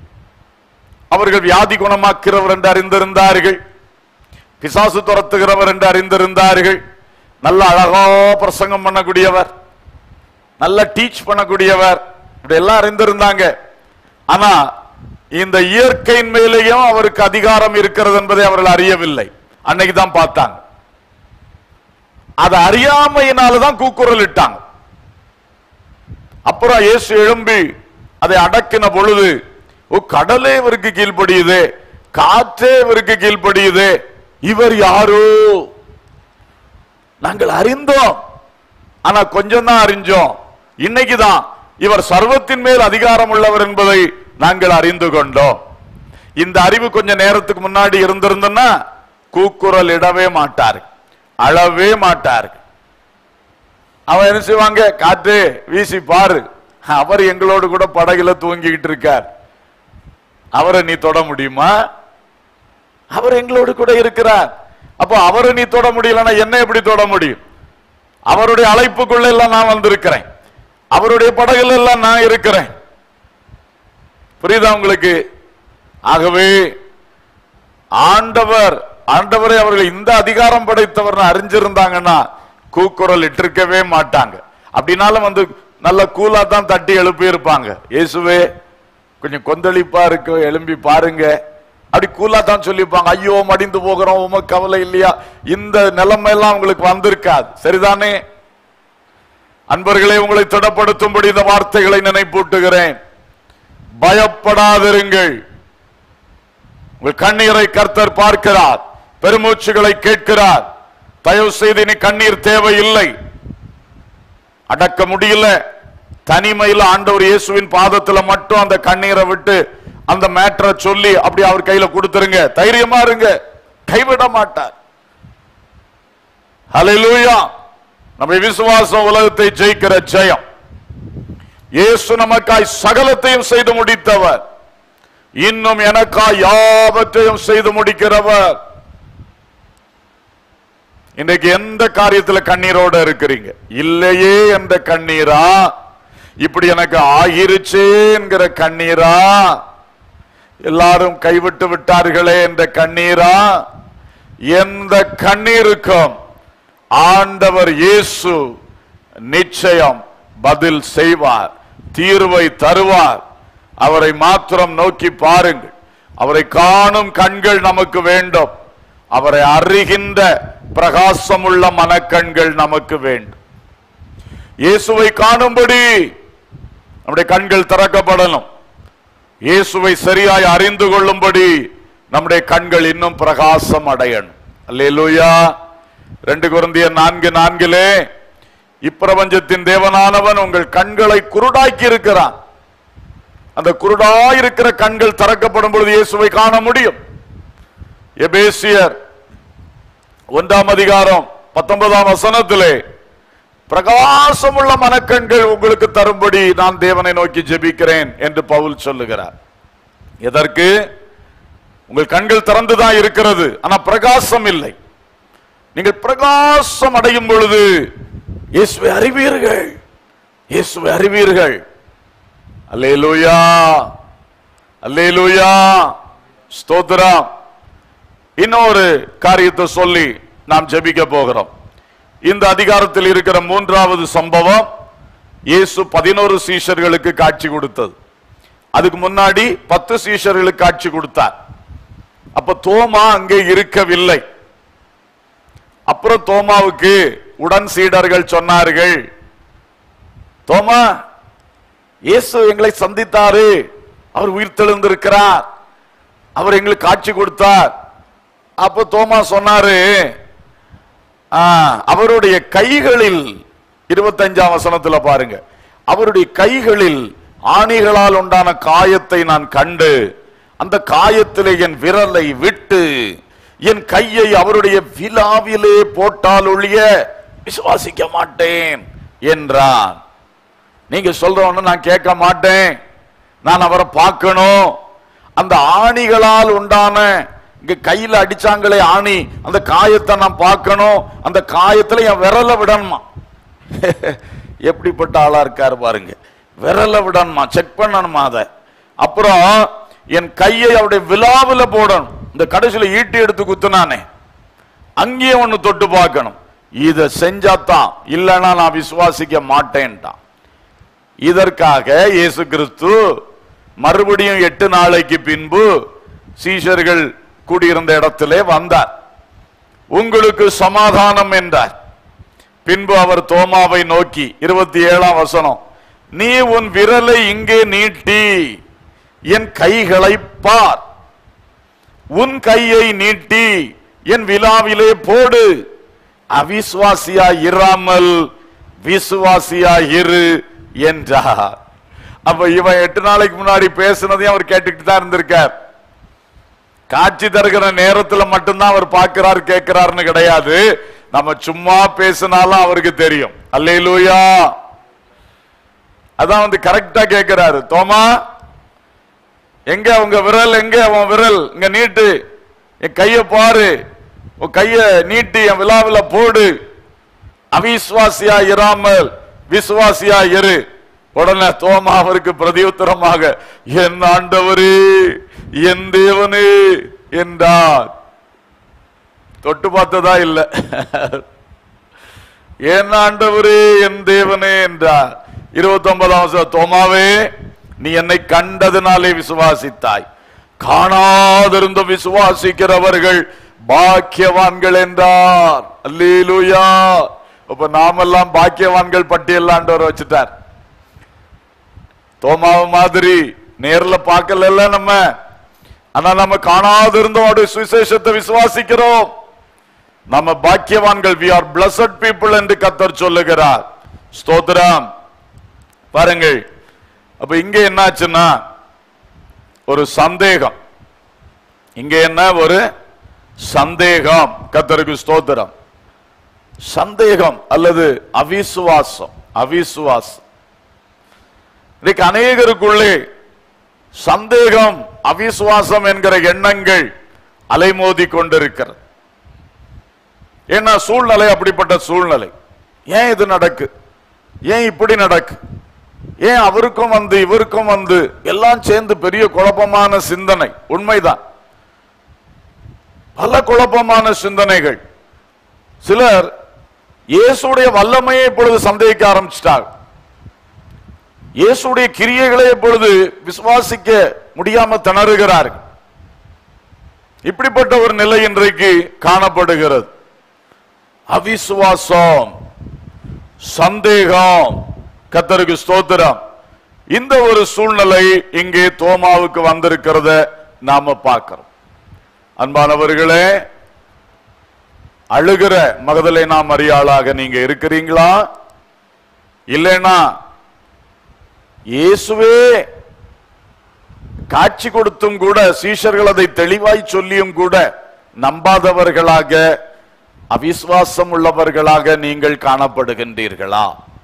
அவர்கள் வியாதி குணமாக்கிறவர் என்று அறிந்திருந்தார்கள் பிசாசு துரத்துகிறவர் என்று அறிந்திருந்தார்கள் நல்ல அழகா பிரசங்கம் பண்ணக்கூடியவர் நல்ல டீச் பண்ணக்கூடியவர் இப்படி எல்லாம் அறிந்திருந்தாங்க ஆனா இந்த இயற்கையின் மேலேயும் அவருக்கு அதிகாரம் இருக்கிறது என்பதை அவர்கள் அறியவில்லை அன்னைக்கு தான் பார்த்தாங்க அது அறியாமையினாலதான் கூக்குரல் இட்டாங்க அப்புறம் இயேசு எழும்பி அதை அடக்கின பொழுது ஓ கடலே இவருக்கு கீழ்ப்படியுது காற்றே இவருக்கு கீழ்ப்படியுது இவர் யாரோ நாங்கள் அறிந்தோம் ஆனா கொஞ்சம் தான் அறிஞ்சோம் இன்னைக்குதான் இவர் சர்வத்தின் மேல் அதிகாரம் உள்ளவர் என்பதை நாங்கள் அறிந்து கொண்டோம் இந்த அறிவு கொஞ்ச நேரத்துக்கு முன்னாடி இருந்திருந்தன்னா கூக்குரல் இடவே மாட்டார் அழவே மாட்டார் அவன் என்ன செய்வாங்க காற்று வீசி பாரு அவர் எங்களோடு கூட படகுல தூங்கிக்கிட்டு இருக்கார் அவரை நீ தொட முடியுமா அவர் எங்களோடு கூட இருக்கிறார் அப்போ அவரை நீ தொட முடியலன்னா என்ன எப்படி தொட முடியும் அவருடைய அழைப்புக்குள்ள எல்லாம் நான் வந்திருக்கிறேன் அவருடைய படகுல எல்லாம் நான் இருக்கிறேன் புரியுதா உங்களுக்கு ஆகவே ஆண்டவர் ஆண்டவரை அவர்கள் இந்த அதிகாரம் படைத்தவர் அறிஞ்சிருந்தாங்கன்னா கூக்குரல் இட்டிருக்கவே மாட்டாங்க அப்படின்னாலும் வந்து நல்ல கூலா தான் தட்டி எழுப்பி இருப்பாங்க இயேசுவே கொஞ்சம் கொந்தளிப்பா இருக்கு எழும்பி பாருங்க அப்படி கூலா தான் சொல்லிப்பாங்க ஐயோ மடிந்து போகிறோம் உமக்கு கவலை இல்லையா இந்த நிலைமை எல்லாம் உங்களுக்கு வந்திருக்காது சரிதானே அன்பர்களே உங்களை திடப்படுத்தும்படி இந்த வார்த்தைகளை நினைப்பூட்டுகிறேன் பயப்படாதிருங்கள் உங்கள் கண்ணீரை கர்த்தர் பார்க்கிறார் பெருமூச்சுகளை கேட்கிறார் தயவு செய்து இனி கண்ணீர் தேவையில்லை அடக்க முடியல தனிமையில் ஆண்டவர் இயேசுவின் பாதத்துல மட்டும் அந்த கண்ணீரை விட்டு அந்த மேட்டரை சொல்லி அப்படி அவர் கையில கொடுத்துருங்க தைரியமா இருங்க கைவிட மாட்டார் ஹalleluya நம்முடைய விசுவாசம் உலகத்தை ஜெயிக்கிற ஜெயம் இயேசு நமக்காய் சகலத்தையும் செய்து முடித்தவர் இன்னும் எனக்காய் யாவற்றையும் செய்து முடிக்கிறவர் இன்றைக்கு எந்த காரியத்துல கண்ணீரோட இருக்கிறீங்க இல்லையே என்ற கண்ணீரா இப்படி எனக்கு ஆகிருச்சே என்கிற கண்ணீரா எல்லாரும் கைவிட்டு விட்டார்களே என்ற கண்ணீரா எந்த கண்ணீருக்கும் ஆண்டவர் இயேசு நிச்சயம் பதில் செய்வார் தீர்வை தருவார் அவரை மாத்திரம் நோக்கி பாருங்கள் அவரை காணும் கண்கள் நமக்கு வேண்டும் அவரை அறிகின்ற பிரகாசமுள்ள மனக்கண்கள் நமக்கு வேண்டும் இயேசுவை காணும்படி நம்முடைய கண்கள் திறக்கப்படணும் இயேசுவை சரியாய் அறிந்து கொள்ளும்படி நம்முடைய கண்கள் இன்னும் பிரகாசம் அடையணும் அல்லேலூயா ரெண்டு குருந்திய நான்கு நான்கிலே இப்பிரபஞ்சத்தின் தேவனானவன் உங்கள் கண்களை குருடாக்கி இருக்கிறான் அந்த குருடாயிருக்கிற கண்கள் திறக்கப்படும் பொழுது இயேசுவை காண முடியும் எபேசியர் ஒன்றாம் அதிகாரம் பத்தொன்பதாம் வசனத்திலே பிரகாசமுள்ள மனக்கண்கள் உங்களுக்கு தரும்படி நான் தேவனை நோக்கி ஜெபிக்கிறேன் என்று பவுல் சொல்லுகிறார் எதற்கு உங்கள் கண்கள் திறந்துதான் இருக்கிறது ஆனா பிரகாசம் இல்லை நீங்கள் பிரகாசம் அடையும் பொழுது இயேசுவை அறிவீர்கள் இயேசுவை அறிவீர்கள் அல்லேலூயா அல்லேலூயா ஸ்தோத்திரம் இன்னொரு காரியத்தை சொல்லி நாம் ஜெபிக்க போகிறோம் இந்த அதிகாரத்தில் இருக்கிற மூன்றாவது சம்பவம் இயேசு பதினோரு சீஷர்களுக்கு காட்சி கொடுத்தது அதுக்கு முன்னாடி பத்து சீஷர்களுக்கு காட்சி கொடுத்தார் அப்ப தோமா அங்கே இருக்கவில்லை அப்புறம் தோமாவுக்கு உடன் சீடர்கள் சொன்னார்கள் தோமா இயேசு எங்களை சந்தித்தாரு அவர் உயிர்த்தெழுந்திருக்கிறார் அவர் எங்களுக்கு காட்சி கொடுத்தார் அப்ப தோமா சொன்னாரு ஆ, அவருடைய கைகளில் இருபத்தஞ்சாம் வசனத்துல பாருங்க அவருடைய கைகளில் ஆணிகளால் உண்டான காயத்தை நான் கண்டு அந்த காயத்திலே என் விரலை விட்டு என் கையை அவருடைய விலாவிலே போட்டால் ஒழிய விசுவாசிக்க மாட்டேன் என்றான் நீங்க சொல்ற ஒண்ணு நான் கேட்க மாட்டேன் நான் அவரை பார்க்கணும் அந்த ஆணிகளால் உண்டான இங்க கையில அடிச்சாங்களே ஆணி அந்த காயத்தை நான் பார்க்கணும் அந்த காயத்துல என் விரல விடணுமா எப்படிப்பட்ட ஆளா இருக்காரு பாருங்க விரல விடணுமா செக் பண்ணணுமா அதை அப்புறம் என் கையை அவருடைய விழாவுல போடணும் இந்த கடைசியில ஈட்டி எடுத்து குத்துனானே அங்கேயே ஒண்ணு தொட்டு பார்க்கணும் இத செஞ்சாதான் இல்லைன்னா நான் விசுவாசிக்க மாட்டேன்ட்டான் இதற்காக இயேசு கிறிஸ்து மறுபடியும் எட்டு நாளைக்கு பின்பு சீஷர்கள் கூடியிருந்த இடத்திலே வந்தார் உங்களுக்கு சமாதானம் என்றார் பின்பு அவர் தோமாவை நோக்கி இருபத்தி ஏழாம் வசனம் நீ உன் விரலை இங்கே நீட்டி என் கைகளை பார் உன் கையை நீட்டி என் விழாவிலே போடு அவிசுவாசியா இராமல் விசுவாசியா இரு என்றார் அப்ப இவன் எட்டு நாளைக்கு முன்னாடி பேசுனதையும் அவர் கேட்டுக்கிட்டு தான் இருந்திருக்கார் காட்சி தருகிற நேரத்துல மட்டும்தான் அவர் பார்க்கிறார் கேட்கிறாருன்னு கிடையாது நம்ம சும்மா பேசினாலும் அவருக்கு தெரியும் அல்லேலூயா அதான் வந்து கரெக்டா கேட்கிறாரு தோமா எங்க உங்க விரல் எங்க உன் விரல் இங்க நீட்டு என் கைய பாரு உன் கைய நீட்டி என் விழாவில போடு அவிசுவாசியா இராமல் விசுவாசியா இரு உடனே தோமா அவருக்கு பிரதியுத்தரமாக என் ஆண்டவரே என் தேவனே என்றார் தொட்டு பார்த்ததா இல்ல என் ஆண்டவரே என் தேவனே என்றார் இருபத்தி ஒன்பதாம் தோமாவே நீ என்னை கண்டதினாலே விசுவாசித்தாய் காணாதிருந்த விசுவாசிக்கிறவர்கள் பாக்கியவான்கள் என்றார் அல்லேலூயா அப்ப நாமெல்லாம் பாக்கியவான்கள் பட்டியல் ஆண்டவர் வச்சுட்டார் தோமாவு மாதிரி நேர்ல பார்க்கல நம்ம ஆனா நம்ம காணாதிருந்தோம் அவருடைய சுவிசேஷத்தை விசுவாசிக்கிறோம் நம்ம பாக்கியவான்கள் வி ஆர் பிளஸட் பீப்புள் என்று கத்தர் சொல்லுகிறார் ஸ்தோத்திரம் பாருங்கள் அப்ப இங்க என்னாச்சுன்னா ஒரு சந்தேகம் இங்க என்ன ஒரு சந்தேகம் கத்தருக்கு ஸ்தோத்திரம் சந்தேகம் அல்லது அவிசுவாசம் அவிசுவாசம் இன்னைக்கு அநேகருக்குள்ளே சந்தேகம் அவிசுவாசம் என்கிற எண்ணங்கள் அலைமோதி கொண்டிருக்கிறது ஏன்னா சூழ்நிலை அப்படிப்பட்ட சூழ்நிலை ஏன் இது நடக்கு ஏன் இப்படி நடக்கு ஏன் அவருக்கும் வந்து இவருக்கும் வந்து எல்லாம் சேர்ந்து பெரிய குழப்பமான சிந்தனை உண்மைதான் பல குழப்பமான சிந்தனைகள் சிலர் இயேசுடைய வல்லமையை இப்பொழுது சந்தேகிக்க ஆரம்பிச்சிட்டாங்க இயேசுடைய கிரியைகளை இப்பொழுது விசுவாசிக்க முடியாம திணறுகிறார்கள் இப்படிப்பட்ட ஒரு நிலை இன்றைக்கு காணப்படுகிறது அவிசுவாசம் சந்தேகம் கத்தருக்கு ஸ்தோத்திரம் இந்த ஒரு சூழ்நிலை இங்கே தோமாவுக்கு வந்திருக்கிறத நாம பார்க்கிறோம் அன்பானவர்களே அழுகிற மகதலேனா மரியாளாக நீங்க இருக்கிறீங்களா இல்லைன்னா இயேசுவே காட்சி கொடுத்தும் கூட சீஷர்கள் அதை தெளிவாய் சொல்லியும் கூட நம்பாதவர்களாக அவிசுவாசம் உள்ளவர்களாக நீங்கள் காணப்படுகின்றீர்களா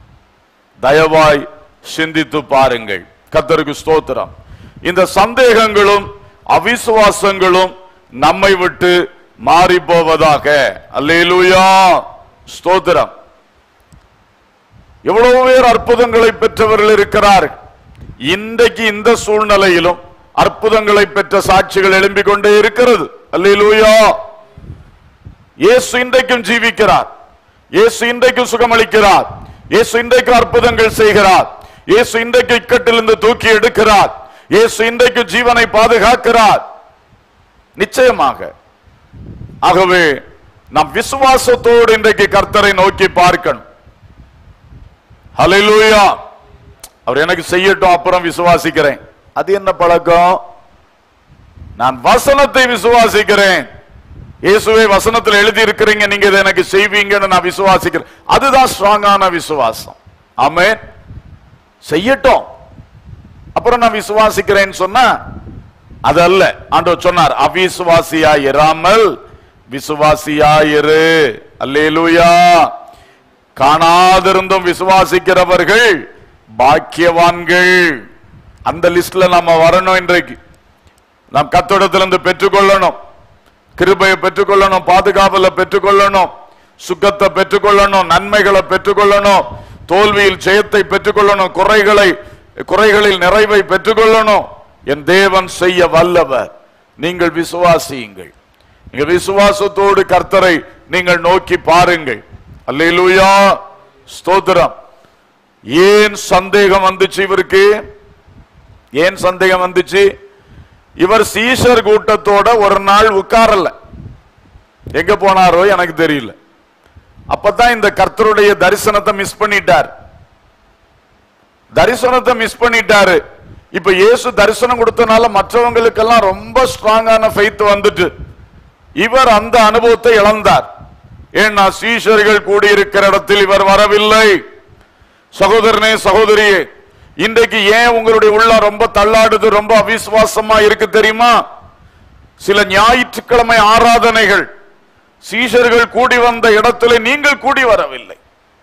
தயவாய் சிந்தித்து பாருங்கள் கத்தருக்கு ஸ்தோத்திரம் இந்த சந்தேகங்களும் அவிசுவாசங்களும் நம்மை விட்டு மாறி போவதாக அல்லேலூயா ஸ்தோத்திரம் எவ்வளவு பேர் அற்புதங்களை பெற்றவர்கள் இருக்கிறார்கள் இன்றைக்கு இந்த சூழ்நிலையிலும் அற்புதங்களை பெற்ற சாட்சிகள் எழும்பிக் கொண்டே இருக்கிறது அல்லேலூயா இயேசு இன்றைக்கும் ஜீவிக்கிறார் இயேசு இன்றைக்கும் சுகமளிக்கிறார் இயேசு இன்றைக்கு அற்புதங்கள் செய்கிறார் இயேசு இன்றைக்கு இக்கட்டிலிருந்து தூக்கி எடுக்கிறார் இயேசு இன்றைக்கு ஜீவனை பாதுகாக்கிறார் நிச்சயமாக ஆகவே நாம் விசுவாசத்தோடு இன்றைக்கு கர்த்தரை நோக்கி பார்க்கணும் ஹalleluya அவர் எனக்கு செய்யட்டும் அப்புறம் விசுவாசிக்கிறேன் அது என்ன பழக்கம் நான் வசனத்தை விசுவாசிக்கிறேன் இயேசுவே வசனத்தில் எழுதி இருக்கிறீங்க நீங்க இதை எனக்கு செய்வீங்கன்னு நான் விசுவாசிக்கிறேன் அதுதான் ஸ்ட்ராங்கான விசுவாசம் ஆமென் செய்யட்டும் அப்புறம் நான் விசுவாசிக்கிறேன்னு சொன்னா அது அல்ல ஆண்டவர் சொன்னார் அவிசுவாசியா இராமல் விசுவாசியா இரு அல்லேலூயா காணாதிருந்தும் விசுவாசிக்கிறவர்கள் பாக்கியவான்கள் அந்த லிஸ்ட்ல நம்ம வரணும் இன்றைக்கு நாம் கத்தோடத்திலிருந்து பெற்றுக்கொள்ளணும் கிருபையை பெற்றுக்கொள்ளணும் பாதுகாவலை பெற்றுக்கொள்ளணும் சுகத்தை பெற்றுக்கொள்ளணும் நன்மைகளை பெற்றுக்கொள்ளணும் தோல்வியில் ஜெயத்தை பெற்றுக்கொள்ளணும் குறைகளை குறைகளில் நிறைவை பெற்றுக்கொள்ளணும் என் தேவன் செய்ய வல்லவர் நீங்கள் விசுவாசியுங்கள் நீங்க விசுவாசத்தோடு கர்த்தரை நீங்கள் நோக்கி பாருங்கள் அல்லேலூயா ஸ்தோத்திரம் ஏன் சந்தேகம் வந்துச்சு இவருக்கு ஏன் சந்தேகம் வந்துச்சு இவர் சீஷர் கூட்டத்தோட ஒரு நாள் உட்காரல எங்க போனாரோ எனக்கு தெரியல அப்பதான் இந்த கர்த்தருடைய தரிசனத்தை மிஸ் பண்ணிட்டார் தரிசனத்தை மிஸ் பண்ணிட்டாரு இப்ப இயேசு தரிசனம் கொடுத்தனால மற்றவங்களுக்கெல்லாம் ரொம்ப ஸ்ட்ராங்கான ஃபெய்த் வந்துட்டு இவர் அந்த அனுபவத்தை இழந்தார் ஏன்னா சீஷர்கள் கூடியிருக்கிற இடத்தில் இவர் வரவில்லை சகோதரனே சகோதரியே இன்றைக்கு ஏன் உங்களுடைய உள்ள ரொம்ப தள்ளாடுது ரொம்ப அவிசுவாசமா இருக்கு தெரியுமா சில ஞாயிற்றுக்கிழமை ஆராதனைகள் சீஷர்கள் கூடி வந்த இடத்துல நீங்கள் கூடி வரவில்லை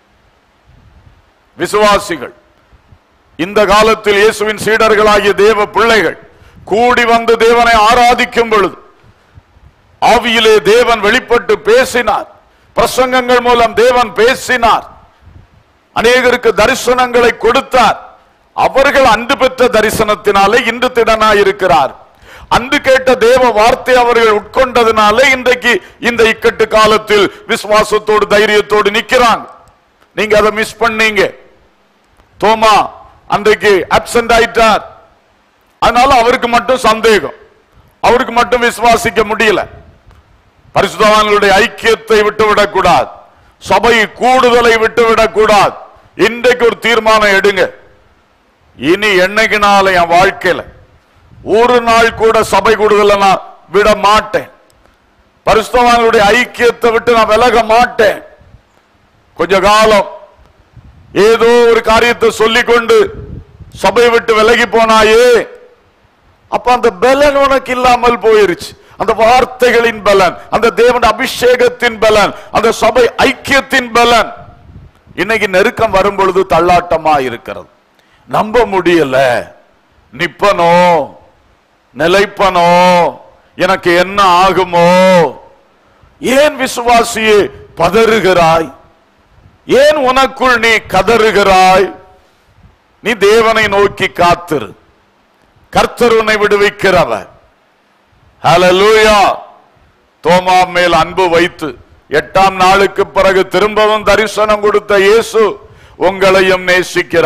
விசுவாசிகள் இந்த காலத்தில் இயேசுவின் சீடர்களாகிய தேவ பிள்ளைகள் கூடி வந்து தேவனை ஆராதிக்கும் பொழுது ஆவியிலே தேவன் வெளிப்பட்டு பேசினார் பிரசங்கங்கள் மூலம் தேவன் பேசினார் அநேகருக்கு தரிசனங்களை கொடுத்தார் அவர்கள் அன்று பெற்ற தரிசனத்தினாலே இன்று திடனாய் இருக்கிறார் அன்று கேட்ட தேவ வார்த்தை அவர்கள் உட்கொண்டதுனாலே இன்றைக்கு இந்த இக்கட்டு காலத்தில் விசுவாசத்தோடு தைரியத்தோடு நிக்கிறாங்க நீங்க அதை மிஸ் பண்ணீங்க தோமா அன்றைக்கு அப்சென்ட் ஆயிட்டார் அதனால அவருக்கு மட்டும் சந்தேகம் அவருக்கு மட்டும் விசுவாசிக்க முடியல பரிசுத்தவான்களுடைய ஐக்கியத்தை விட்டுவிடக் கூடாது சபை கூடுதலை விட்டுவிடக் கூடாது இன்றைக்கு ஒரு தீர்மானம் எடுங்க இனி என்னைக்குனால என் வாழ்க்கையில ஒரு நாள் கூட சபை கூடுதலை நான் விட மாட்டேன் பரிசுத்தவான்களுடைய ஐக்கியத்தை விட்டு நான் விலக மாட்டேன் கொஞ்ச காலம் ஏதோ ஒரு காரியத்தை சொல்லிக்கொண்டு சபை விட்டு விலகி போனாயே அப்ப அந்த பலன் உனக்கு இல்லாமல் போயிருச்சு அந்த வார்த்தைகளின் பலன் அந்த தேவன் அபிஷேகத்தின் பலன் அந்த சபை ஐக்கியத்தின் பலன் இன்னைக்கு நெருக்கம் வரும் பொழுது தள்ளாட்டமா இருக்கிறது நம்ப முடியல நிப்பனோ நிலைப்பனோ எனக்கு என்ன ஆகுமோ ஏன் விசுவாசியே பதறுகிறாய் ஏன் உனக்குள் நீ கதறுகிறாய் நீ தேவனை நோக்கி காத்திரு கர்த்தர் உன்னை விடுவிக்கிறவர் ஹalleluya தோமா மேல் அன்பு வைத்து எட்டாம் நாளுக்கு பிறகு திரும்பவும் தரிசனம் கொடுத்த இயேசு உங்களையும் நேசிக்கிறார்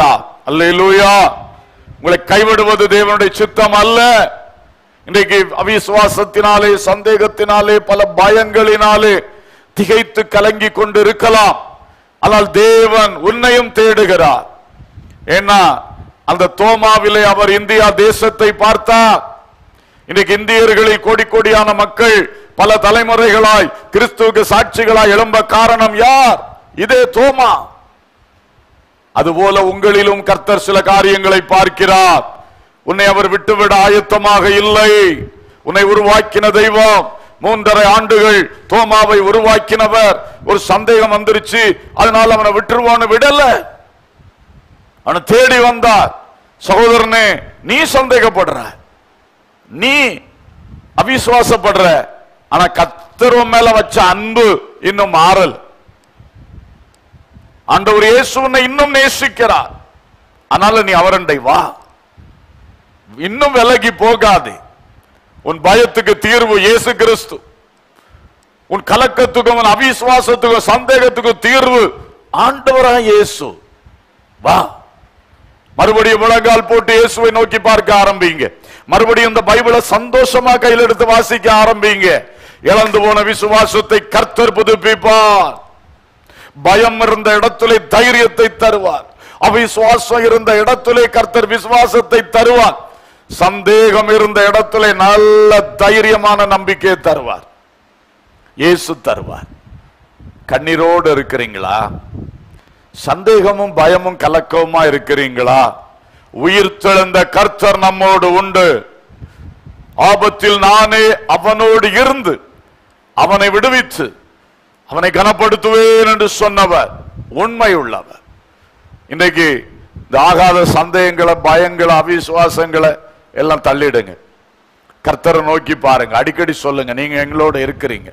அல்லேலூயா உங்களை கைவிடுவது தேவனுடைய சித்தம் அல்ல இன்றைக்கு அவிசுவாசத்தினாலே சந்தேகத்தினாலே பல பயங்களினாலே திகைத்து கலங்கி கொண்டு இருக்கலாம் ஆனால் தேவன் உன்னையும் தேடுகிறார் ஏன்னா அந்த தோமாவிலே அவர் இந்தியா தேசத்தை பார்த்தார் இன்றைக்கு இந்தியர்களில் கோடி கோடியான மக்கள் பல தலைமுறைகளாய் கிறிஸ்துவுக்கு சாட்சிகளாய் எழும்ப காரணம் யார் இதே தோமா அதுபோல உங்களிலும் கர்த்தர் சில காரியங்களை பார்க்கிறார் உன்னை அவர் விட்டுவிட ஆயத்தமாக இல்லை உன்னை உருவாக்கின தெய்வம் மூன்றரை ஆண்டுகள் தோமாவை உருவாக்கினவர் ஒரு சந்தேகம் வந்துருச்சு அதனால அவனை விட்டுருவான்னு விடல அவனை தேடி வந்தார் சகோதரனே நீ சந்தேகப்படுற நீ அவிசுவாசப்படுற ஆனா கத்தரும் மேல வச்ச அன்பு இன்னும் மாறல் ஆண்டவர் இயேசு உன்னை இன்னும் நேசிக்கிறார் அதனால நீ அவரண்டை வா இன்னும் விலகி போகாதே உன் பயத்துக்கு தீர்வு இயேசு கிறிஸ்து உன் கலக்கத்துக்கும் உன் அவிசுவாசத்துக்கும் சந்தேகத்துக்கும் தீர்வு ஆண்டவராக இயேசு வா மறுபடியும் முழங்கால் போட்டு இயேசுவை நோக்கி பார்க்க ஆரம்பிங்க மறுபடியும் இந்த பைபிளை சந்தோஷமா கையில் எடுத்து வாசிக்க ஆரம்பிங்க இழந்து போன விசுவாசத்தை கர்த்தர் புதுப்பிப்பார் பயம் இருந்த இடத்திலே தைரியத்தை தருவார் அவிசுவாசம் இருந்த இடத்திலே கர்த்தர் விசுவாசத்தை தருவார் சந்தேகம் இருந்த இடத்திலே நல்ல தைரியமான நம்பிக்கையை தருவார் இயேசு தருவார் கண்ணீரோடு இருக்கிறீங்களா சந்தேகமும் பயமும் கலக்கவுமா இருக்கிறீங்களா உயிர் தெழுந்த கர்த்தர் நம்மோடு உண்டு ஆபத்தில் நானே அவனோடு இருந்து அவனை விடுவித்து அவனை கனப்படுத்துவேன் என்று சொன்னவர் உண்மை உள்ளவர் இன்றைக்கு இந்த ஆகாத சந்தேகங்களை பயங்களை அவிசுவாசங்களை எல்லாம் தள்ளிடுங்க கர்த்தரை நோக்கி பாருங்க அடிக்கடி சொல்லுங்க நீங்க எங்களோட இருக்கிறீங்க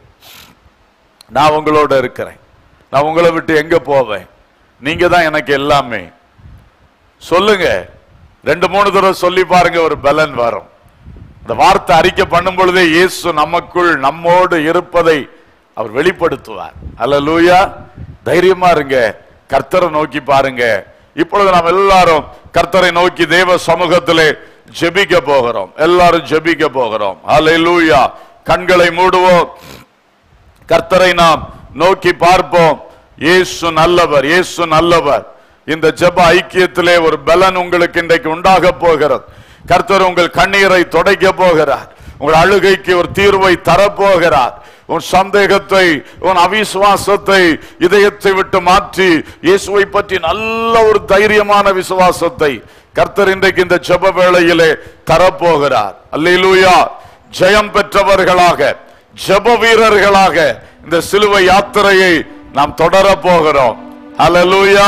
நான் உங்களோட இருக்கிறேன் நான் உங்களை விட்டு எங்க போவேன் நீங்க தான் எனக்கு எல்லாமே சொல்லுங்க ரெண்டு மூணு தடவை சொல்லி பாருங்க ஒரு பலன் வரும் இந்த வார்த்தை அறிக்கை பண்ணும் பொழுதே இயேசு நமக்குள் நம்மோடு இருப்பதை அவர் வெளிப்படுத்துவார் அல்லேலூயா தைரியமா இருங்க கர்த்தரை நோக்கி பாருங்க இப்பொழுது நாம் எல்லாரும் கர்த்தரை நோக்கி தேவ சமூகத்திலே ஜெபிக்க போகிறோம் எல்லாரும் ஜெபிக்க போகிறோம் அல்லேலூயா கண்களை மூடுவோம் கர்த்தரை நாம் நோக்கி பார்ப்போம் இயேசு நல்லவர் இயேசு நல்லவர் இந்த ஜெப ஐக்கியத்திலே ஒரு பலன் உங்களுக்கு இன்றைக்கு உண்டாக போகிறது கர்த்தர் உங்கள் கண்ணீரை துடைக்க போகிறார் உங்கள் அழுகைக்கு ஒரு தீர்வை தரப்போகிறார் உன் சந்தேகத்தை உன் அவிசுவாசத்தை இதயத்தை விட்டு மாற்றி இயேசுவை பற்றி நல்ல ஒரு தைரியமான விசுவாசத்தை கர்த்தர் இன்றைக்கு இந்த ஜெப வேளையிலே தரப்போகிறார் அல்லேலூயா ஜெயம் பெற்றவர்களாக ஜெப வீரர்களாக இந்த சிலுவை யாத்திரையை நாம் தொடர போகிறோம் ஹalleluya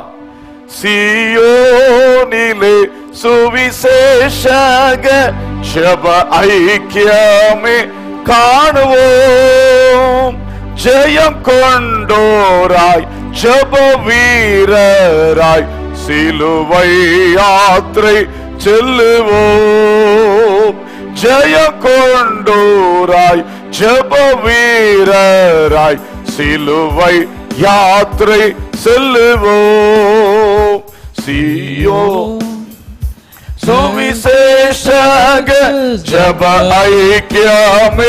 சியோனிலே சுவிசேஷக ஜெப ஐக்கியமே காணுவோம் ஜெயம் கொண்டோராய் ஜெப வீரராய் சிலுவை யாத்திரை செல்லுவோம் ஜெய கொண்டோராய் ஜெப வீரராய் சிலுவை யாத்திரை செல்லுவோம் சியோ சுவிசேஷக ஜப ஐக்கியமே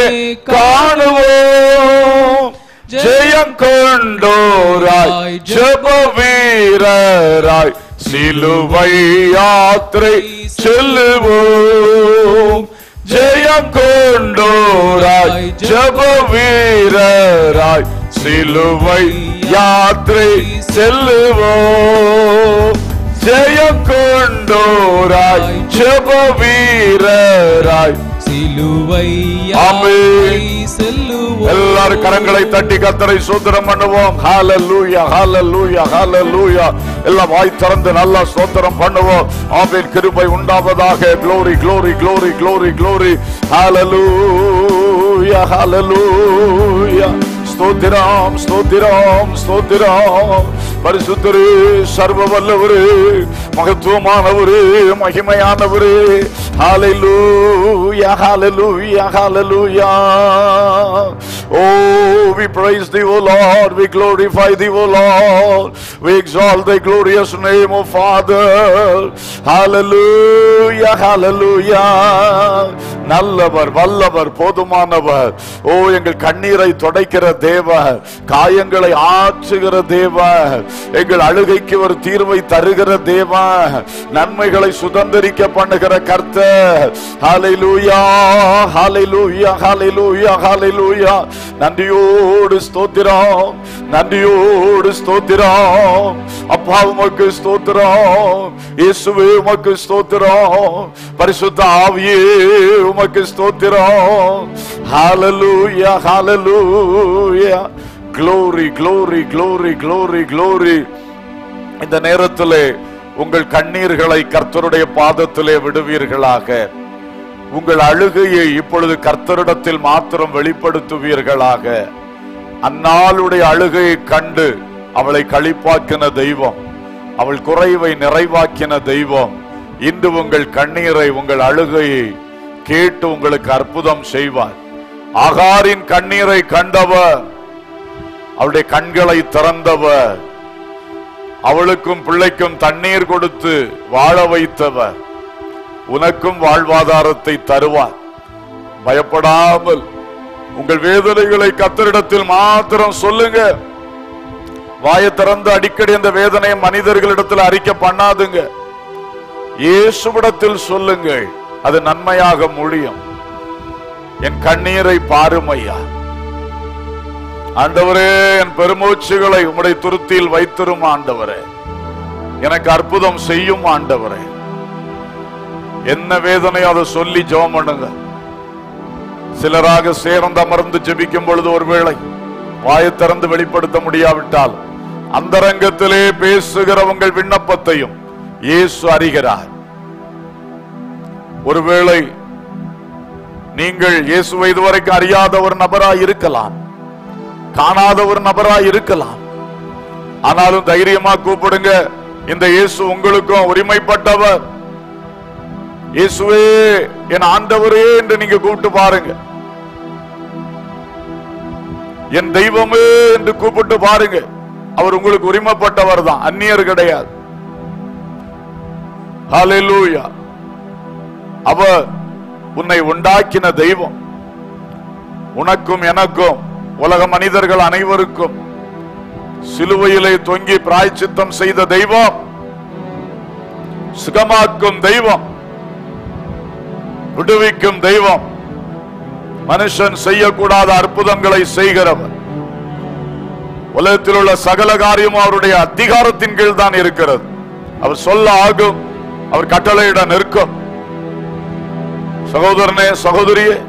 காணுவோம் ஜெயம் கொண்டோராய் ஜப வீரராய் சிலுவை யாத்திரை செல்லுவோம் ஜெயம் கொண்டோராய் ஜப வீரராய் சிலுவை யாத்திரை செல்லுவோம் ஜெயம் கொண்டோராய் ஜப வீரராய் சிலுவை ஆமென். செல்லுவோம் எல்லாரும் கரங்களை தட்டி கத்தரை சோதரம் பண்ணுவோம் ஹalleluya ஹalleluya ஹalleluya எல்லாம் வாய் திறந்து நல்லா சோதரம் பண்ணுவோம் ஆமென் கிருபை உண்டாவதாக glory glory glory glory glory ஹalleluya ஹalleluya ஸ்தோத்திரம் ஸ்தோத்திரம் ஸ்தோத்திரம் பரிசுத்தரு சர்வ வல்லவரு மகத்துவமானவரு மகிமையானவரு ஹalleluya ஹalleluya ஹalleluya Oh, we praise thee, O Lord. We glorify thee, O Lord. We exalt thy glorious name, O Father. Hallelujah, hallelujah. நல்லவர் வல்லவர் போதுமானவர் ஓ எங்கள் கண்ணீரை துடைக்கிற தேவர் காயங்களை ஆற்றுகிற தேவர் எங்கள் அழுகைக்கு ஒரு தீர்வை தருகிற தேவன் நன்மைகளை சுதந்திரிக்க பண்ணுகிற கர்த்தர் ஹalleluya ஹalleluya ஹalleluya ஹalleluya நன்றியோடு ஸ்தோத்திரம் நன்றியோடு ஸ்தோத்திரம் அப்பா உமக்கு ஸ்தோத்திரம் இயேசுவே உமக்கு ஸ்தோத்திரம் பரிசுத்த ஆவியே உமக்கு ஸ்தோத்திரம் ஹalleluya ஹalleluya glory glory glory glory glory இந்த நேரத்திலே உங்கள் கண்ணீர்களை கர்த்தருடைய பாதத்திலே விடுவீர்களாக உங்கள் அழுகையை இப்பொழுது கர்த்தரிடத்தில் மாத்திரம் வெளிப்படுத்துவீர்களாக அந்நாளுடைய அழுகையை கண்டு அவளை களிப்பாக்கின தெய்வம் அவள் குறைவை நிறைவாக்கின தெய்வம் இன்று உங்கள் கண்ணீரை உங்கள் அழுகையை கேட்டு உங்களுக்கு அற்புதம் செய்வார் ஆகாரின் கண்ணீரை கண்டவர் அவளுடைய கண்களை திறந்தவர் அவளுக்கும் பிள்ளைக்கும் தண்ணீர் கொடுத்து வாழ வைத்தவர் உனக்கும் வாழ்வாதாரத்தை தருவார் பயப்படாமல் உங்கள் வேதனைகளை கத்தரிடத்தில் மாத்திரம் சொல்லுங்க வாயை திறந்து அடிக்கடி அந்த வேதனையை மனிதர்களிடத்தில் அறிக்கை பண்ணாதுங்க இயேசுவிடத்தில் சொல்லுங்கள் அது நன்மையாக முடியும் என் கண்ணீரை பாருமையா ஆண்டவரே என் பெருமூச்சுகளை உம்முடைய துருத்தியில் வைத்திரும் ஆண்டவரே எனக்கு அற்புதம் செய்யும் ஆண்டவரே என்ன வேதனையோ அதை சொல்லி ஜெபம் பண்ணுங்க சிலராக சேர்ந்து அமர்ந்து ஜெபிக்கும் பொழுது ஒருவேளை வாயை திறந்து வெளிப்படுத்த முடியாவிட்டால் அந்தரங்கத்திலே பேசுகிற உங்கள் விண்ணப்பத்தையும் இயேசு அறிகிறார் ஒருவேளை நீங்கள் இயேசுவை இதுவரைக்கும் அறியாத ஒரு நபராய் இருக்கலாம் காணாத ஒரு நபராய் இருக்கலாம் ஆனாலும் தைரியமா கூப்பிடுங்க இந்த இயேசு உங்களுக்கும் உரிமைப்பட்டவர் இயேசுவே என் ஆண்டவரே என்று நீங்க கூப்பிட்டு பாருங்க என் தெய்வமே என்று கூப்பிட்டு பாருங்க அவர் உங்களுக்கு உரிமைப்பட்டவர் தான் அந்நியர் கிடையாது ஹalleluya அவர் உன்னை உண்டாக்கின தெய்வம் உனக்கும் எனக்கும் உலக மனிதர்கள் அனைவருக்கும் சிலுவையிலே தொங்கி பிராய்ச்சித்தம் செய்த தெய்வம் சுகமாக்கும் தெய்வம் விடுவிக்கும் தெய்வம் மனுஷன் செய்யக்கூடாத அற்புதங்களை செய்கிறவர் உலகத்தில் உள்ள சகல காரியமும் அவருடைய அதிகாரத்தின் கீழ் தான் இருக்கிறது அவர் சொல்ல ஆகும் அவர் கட்டளையிட நிற்கும் சகோதரனே சகோதரியே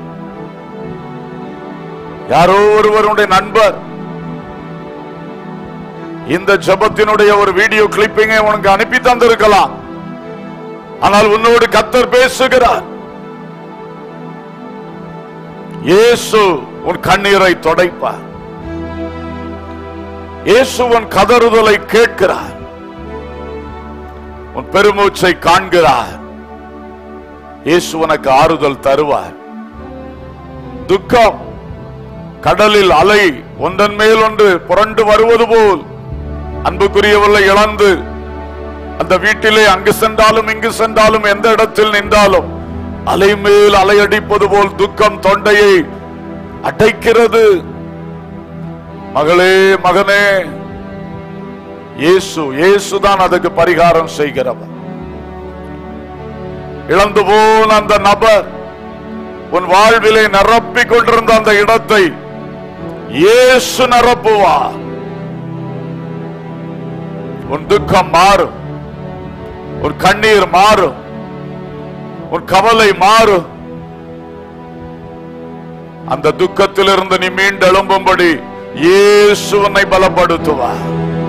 யாரோ ஒருவருடைய நண்பர் இந்த ஜெபத்தினுடைய ஒரு வீடியோ கிளிப்பிங்கை உனக்கு அனுப்பி தந்திருக்கலாம் ஆனால் உன்னோடு கத்தர் பேசுகிறார் இயேசு உன் கண்ணீரை தொடைப்பார் இயேசு உன் கதறுதலை கேட்கிறார் உன் பெருமூச்சை காண்கிறார் இயேசு உனக்கு ஆறுதல் தருவார் துக்கம் கடலில் அலை ஒன்றன் மேல் ஒன்று புரண்டு வருவது போல் அன்புக்குரியவர்களை இழந்து அந்த வீட்டிலே அங்கு சென்றாலும் இங்கு சென்றாலும் எந்த இடத்தில் நின்றாலும் அலை மேல் அலையடிப்பது போல் துக்கம் தொண்டையை அடைக்கிறது மகளே மகனே இயேசு இயேசுதான் அதுக்கு பரிகாரம் செய்கிறவர் இழந்து போன அந்த நபர் உன் வாழ்விலே நிரப்பிக் கொண்டிருந்த அந்த இடத்தை இயேசு நிரப்புவார் உன் துக்கம் மாறும் உன் கண்ணீர் மாறும் உன் கவலை மாறும் அந்த துக்கத்திலிருந்து நீ மீண்டெழும்பும்படி இயேசு உன்னை பலப்படுத்துவார்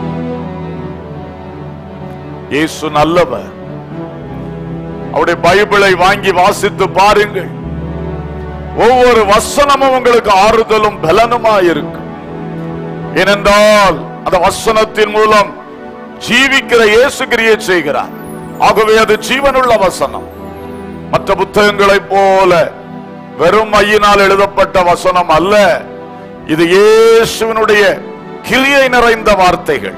இயேசு நல்லவர் அவருடைய பைபிளை வாங்கி வாசித்து பாருங்கள் ஒவ்வொரு வசனமும் உங்களுக்கு ஆறுதலும் பலனுமா இருக்கும் ஏனென்றால் அந்த வசனத்தின் மூலம் ஜீவிக்கிற இயேசு கிரியை செய்கிறார் ஆகவே அது ஜீவனுள்ள வசனம் மற்ற புத்தகங்களைப் போல வெறும் மையினால் எழுதப்பட்ட வசனம் அல்ல இது இயேசுவினுடைய கிரியை நிறைந்த வார்த்தைகள்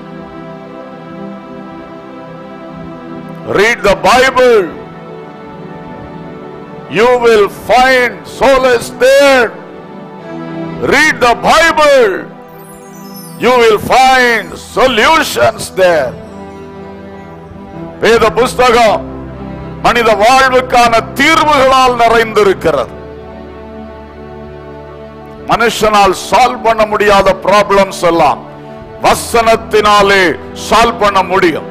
read the Bible you will find solace there read the bible you will find solutions there வேத புஸ்தகம் மனித வாழ்வுக்கான தீர்வுகளால் நிறைந்திருக்கிறது மனுஷனால் சால்வ் பண்ண முடியாத ப்ராப்ளம்ஸ் எல்லாம் வசனத்தினாலே சால்வ் பண்ண முடியும்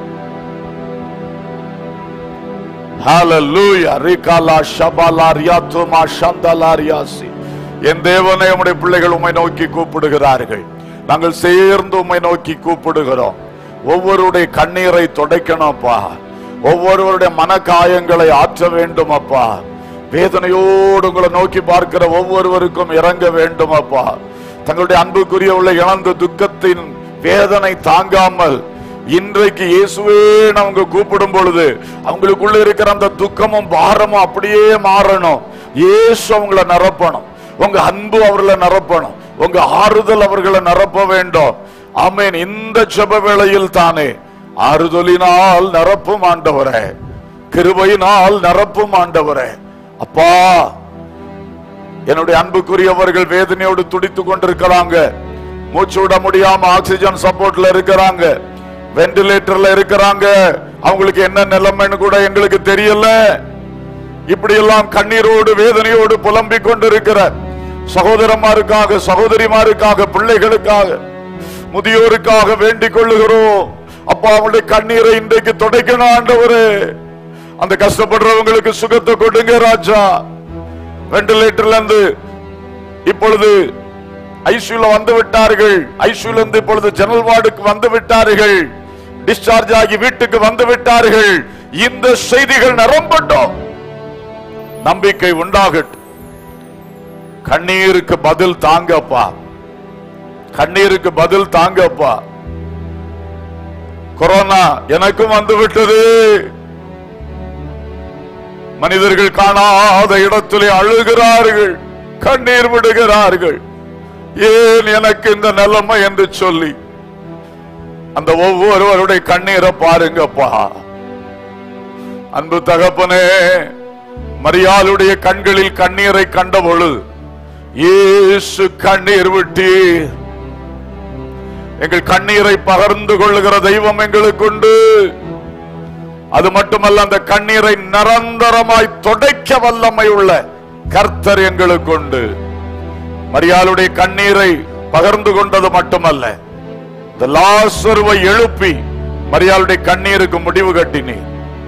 ஹalleluya ரிகாலா ஷபாலா ரியாத்துமா ஷந்தலா ரியாசி என் தேவனே உம்முடைய பிள்ளைகள் உம்மை நோக்கி கூப்பிடுகிறார்கள் நாங்கள் சேர்ந்து உம்மை நோக்கி கூப்பிடுகிறோம் ஒவ்வொருடைய கண்ணீரை துடைக்கணும்ப்பா ஒவ்வொருவருடைய மனக்காயங்களை ஆற்ற வேண்டும் அப்பா வேதனையோடு உங்களை நோக்கி பார்க்கிற ஒவ்வொருவருக்கும் இறங்க வேண்டும் அப்பா தங்களுடைய அன்புக்குரிய உள்ள இழந்த துக்கத்தின் வேதனை தாங்காமல் இன்றைக்கு இயேசுவே அவங்க கூப்பிடும் பொழுது அவங்களுக்குள்ள இருக்கிற அந்த துக்கமும் பாரமும் அப்படியே மாறணும் இயேசு அவங்கள நிரப்பணும் உங்க அன்பு அவர்களை நிரப்பணும் உங்க ஆறுதல் அவர்களை நிரப்ப வேண்டும் ஆமென் இந்த ஜெப வேளையில் தானே ஆறுதலினால் நிரப்பும் ஆண்டவரே கிருபையினால் நிரப்பும் ஆண்டவரே அப்பா என்னுடைய அன்புக்குரியவர்கள் வேதனையோடு துடித்துக் கொண்டிருக்கிறாங்க மூச்சு விட முடியாம ஆக்சிஜன் சப்போர்ட்ல இருக்கிறாங்க வெண்டிலேட்டர்ல இருக்கிறாங்க அவங்களுக்கு என்ன நிலைமைன்னு கூட எங்களுக்கு தெரியல இப்படி எல்லாம் கண்ணீரோடு வேதனையோடு புலம்பிக் கொண்டிருக்கிற சகோதரமாருக்காக சகோதரிமாருக்காக பிள்ளைகளுக்காக முதியோருக்காக வேண்டிக் கொள்ளுகிறோம் அப்பா அவங்களுடைய கண்ணீரை இன்றைக்கு துடைக்கணும் ஆண்டவரே அந்த கஷ்டப்படுறவங்களுக்கு சுகத்தை கொடுங்க ராஜா வெண்டிலேட்டர்ல இருந்து இப்பொழுது ஐசியூல வந்து விட்டார்கள் ஐசியூல இருந்து இப்பொழுது ஜெனரல் வார்டுக்கு வந்து விட்டார்கள் டிஸ்சார்ஜ் ஆகி வீட்டுக்கு வந்து விட்டார்கள் இந்த செய்திகள் நிரம்பட்டும் நம்பிக்கை உண்டாகட்டும் கண்ணீருக்கு பதில் தாங்கப்பா கண்ணீருக்கு பதில் தாங்கப்பா கொரோனா எனக்கும் வந்து விட்டது மனிதர்கள் காணாத இடத்திலே அழுகிறார்கள் கண்ணீர் விடுகிறார்கள் ஏன் எனக்கு இந்த நிலைமை என்று சொல்லி அந்த ஒவ்வொருவருடைய கண்ணீரை பாருங்கப்பா அன்பு தகப்பனே மரியாளுடைய கண்களில் கண்ணீரை கண்ட பொழுது இயேசு கண்ணீர் விட்டீர் எங்கள் கண்ணீரை பகிர்ந்து கொள்ளுகிற தெய்வம் எங்களுக்குண்டு அது மட்டுமல்ல அந்த கண்ணீரை நிரந்தரமாய் துடைக்க வல்லமை உள்ள கர்த்தர் எங்களுக்குண்டு மரியாளுடைய கண்ணீரை பகிர்ந்து கொண்டது மட்டுமல்ல இந்த லாசருவை எழுப்பி மரியாளுடைய கண்ணீருக்கு முடிவு கட்டினீர்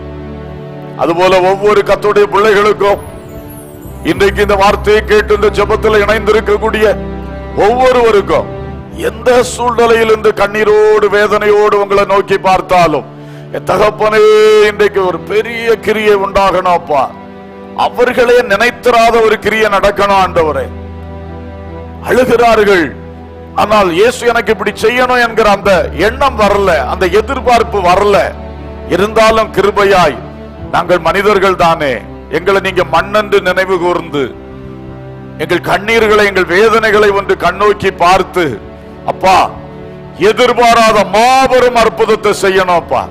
அதுபோல ஒவ்வொரு கத்துடைய பிள்ளைகளுக்கும் இன்றைக்கு இந்த வார்த்தையை கேட்டு இந்த ஜெபத்தில் இணைந்திருக்கக்கூடிய ஒவ்வொருவருக்கும் எந்த சூழ்நிலையில் இந்த கண்ணீரோடு வேதனையோடு உங்களை நோக்கி பார்த்தாலும் என் தகப்பனே இன்றைக்கு ஒரு பெரிய கிரியை உண்டாகணும் அப்பா அவர்களே நினைத்திராத ஒரு கிரியை நடக்கணும் ஆண்டவரே அழுகிறார்கள் ஆனால் இயேசு எனக்கு இப்படி செய்யணும் என்கிற அந்த எண்ணம் வரல அந்த எதிர்பார்ப்பு வரல இருந்தாலும் கிருபையாய் நாங்கள் மனிதர்கள் தானே எங்களை நீங்க மண்ணென்று நினைவு கூர்ந்து எங்கள் கண்ணீர்களை எங்கள் வேதனைகளை ஒன்று கண்ணோக்கி பார்த்து அப்பா எதிர்பாராத மாபெரும் அற்புதத்தை செய்யணும் அப்பா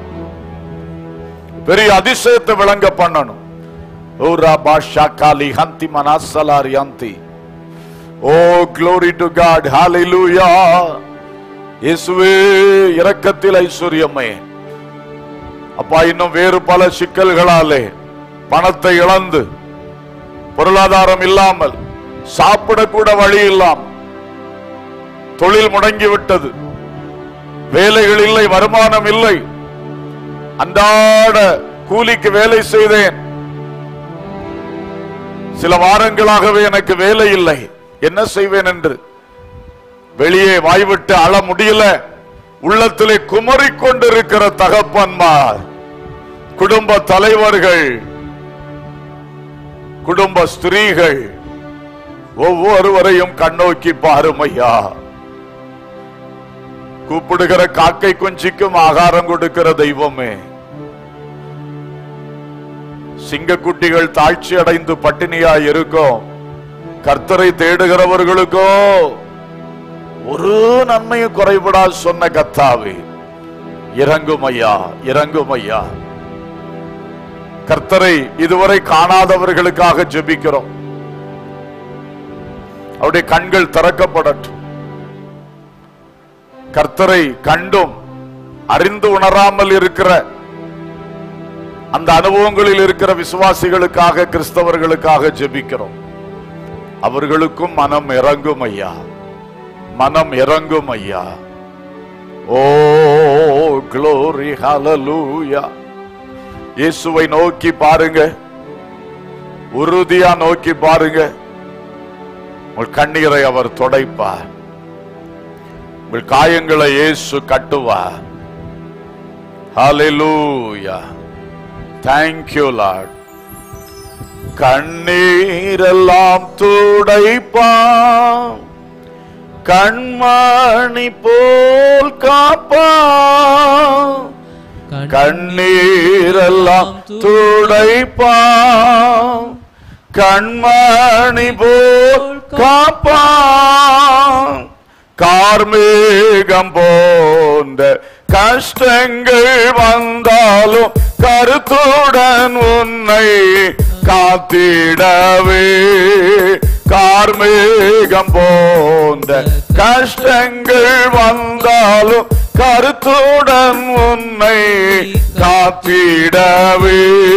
பெரிய அதிசயத்தை விளங்க பண்ணணும் ஓ ராபா ஷாக்காலி ஹந்தி மனாசலாரி ஹந்தி ஓ glory டு காட் ஹalleluya இயேசுவே இரக்கத்தில் ஐஸ்வர்யமே அப்பா இன்னும் வேறு பல சிக்கல்களாலே பணத்தை இழந்து பொருளாதாரம் இல்லாமல் சாப்பிடக்கூட வழி இல்லாமல் தொழில் முடங்கி விட்டது வேலைகள் இல்லை வருமானம் இல்லை அன்றாட கூலிக்கு வேலை செய்தேன் சில வாரங்களாகவே எனக்கு வேலை இல்லை என்ன செய்வேன் என்று வெளியே வாய்விட்டு அழ முடியல உள்ளத்திலே குமறிக் கொண்டிருக்கிற தகப்பன்மார் குடும்ப தலைவர்கள் குடும்ப ஸ்திரீகள் ஒவ்வொருவரையும் கண்ணோக்கி பாருமையா கூப்பிடுகிற காக்கை குஞ்சிக்கும் ஆகாரம் கொடுக்கிற தெய்வமே சிங்கக்குட்டிகள் தாழ்ச்சி அடைந்து பட்டினியா இருக்கும் கர்த்தரை தேடுகிறவர்களுக்கோ ஒரு நன்மையும் குறைபடா சொன்ன கத்தாவே இறங்கும் ஐயா இறங்கும் ஐயா கர்த்தரை இதுவரை காணாதவர்களுக்காக ஜெபிக்கிறோம் அவருடைய கண்கள் திறக்கப்படட்டும் கர்த்தரை கண்டும் அறிந்து உணராமல் இருக்கிற அந்த அனுபவங்களில் இருக்கிற விசுவாசிகளுக்காக கிறிஸ்தவர்களுக்காக ஜெபிக்கிறோம் அவர்களுக்கும் மனம் இறங்கும் ஐயா மனம் இறங்கும் ஐயா ஓ க்ளோரி ஹalleluya இயேசுவை நோக்கி பாருங்க உறுதியா நோக்கி பாருங்க உங்கள் கண்ணீரை அவர் துடைப்பார் உங்கள் காயங்களை இயேசு கட்டுவார் ஹalleluya thank you lord கண்ணீரெல்லாம் துடைப்பான் கண்மணி போல் காப்பான் கண்ணீரெல்லாம் துடைப்பான் கண்மணி போல் காப்பான் கார்மேகம் போன்ற கஷ்டங்கள் வந்தாலும் கருத்துடன் உன்னை காத்திடவே கார்மேகம் போன்ற கஷ்டங்கள் வந்தாலும் கருத்துடன் உன்னை காத்திடவே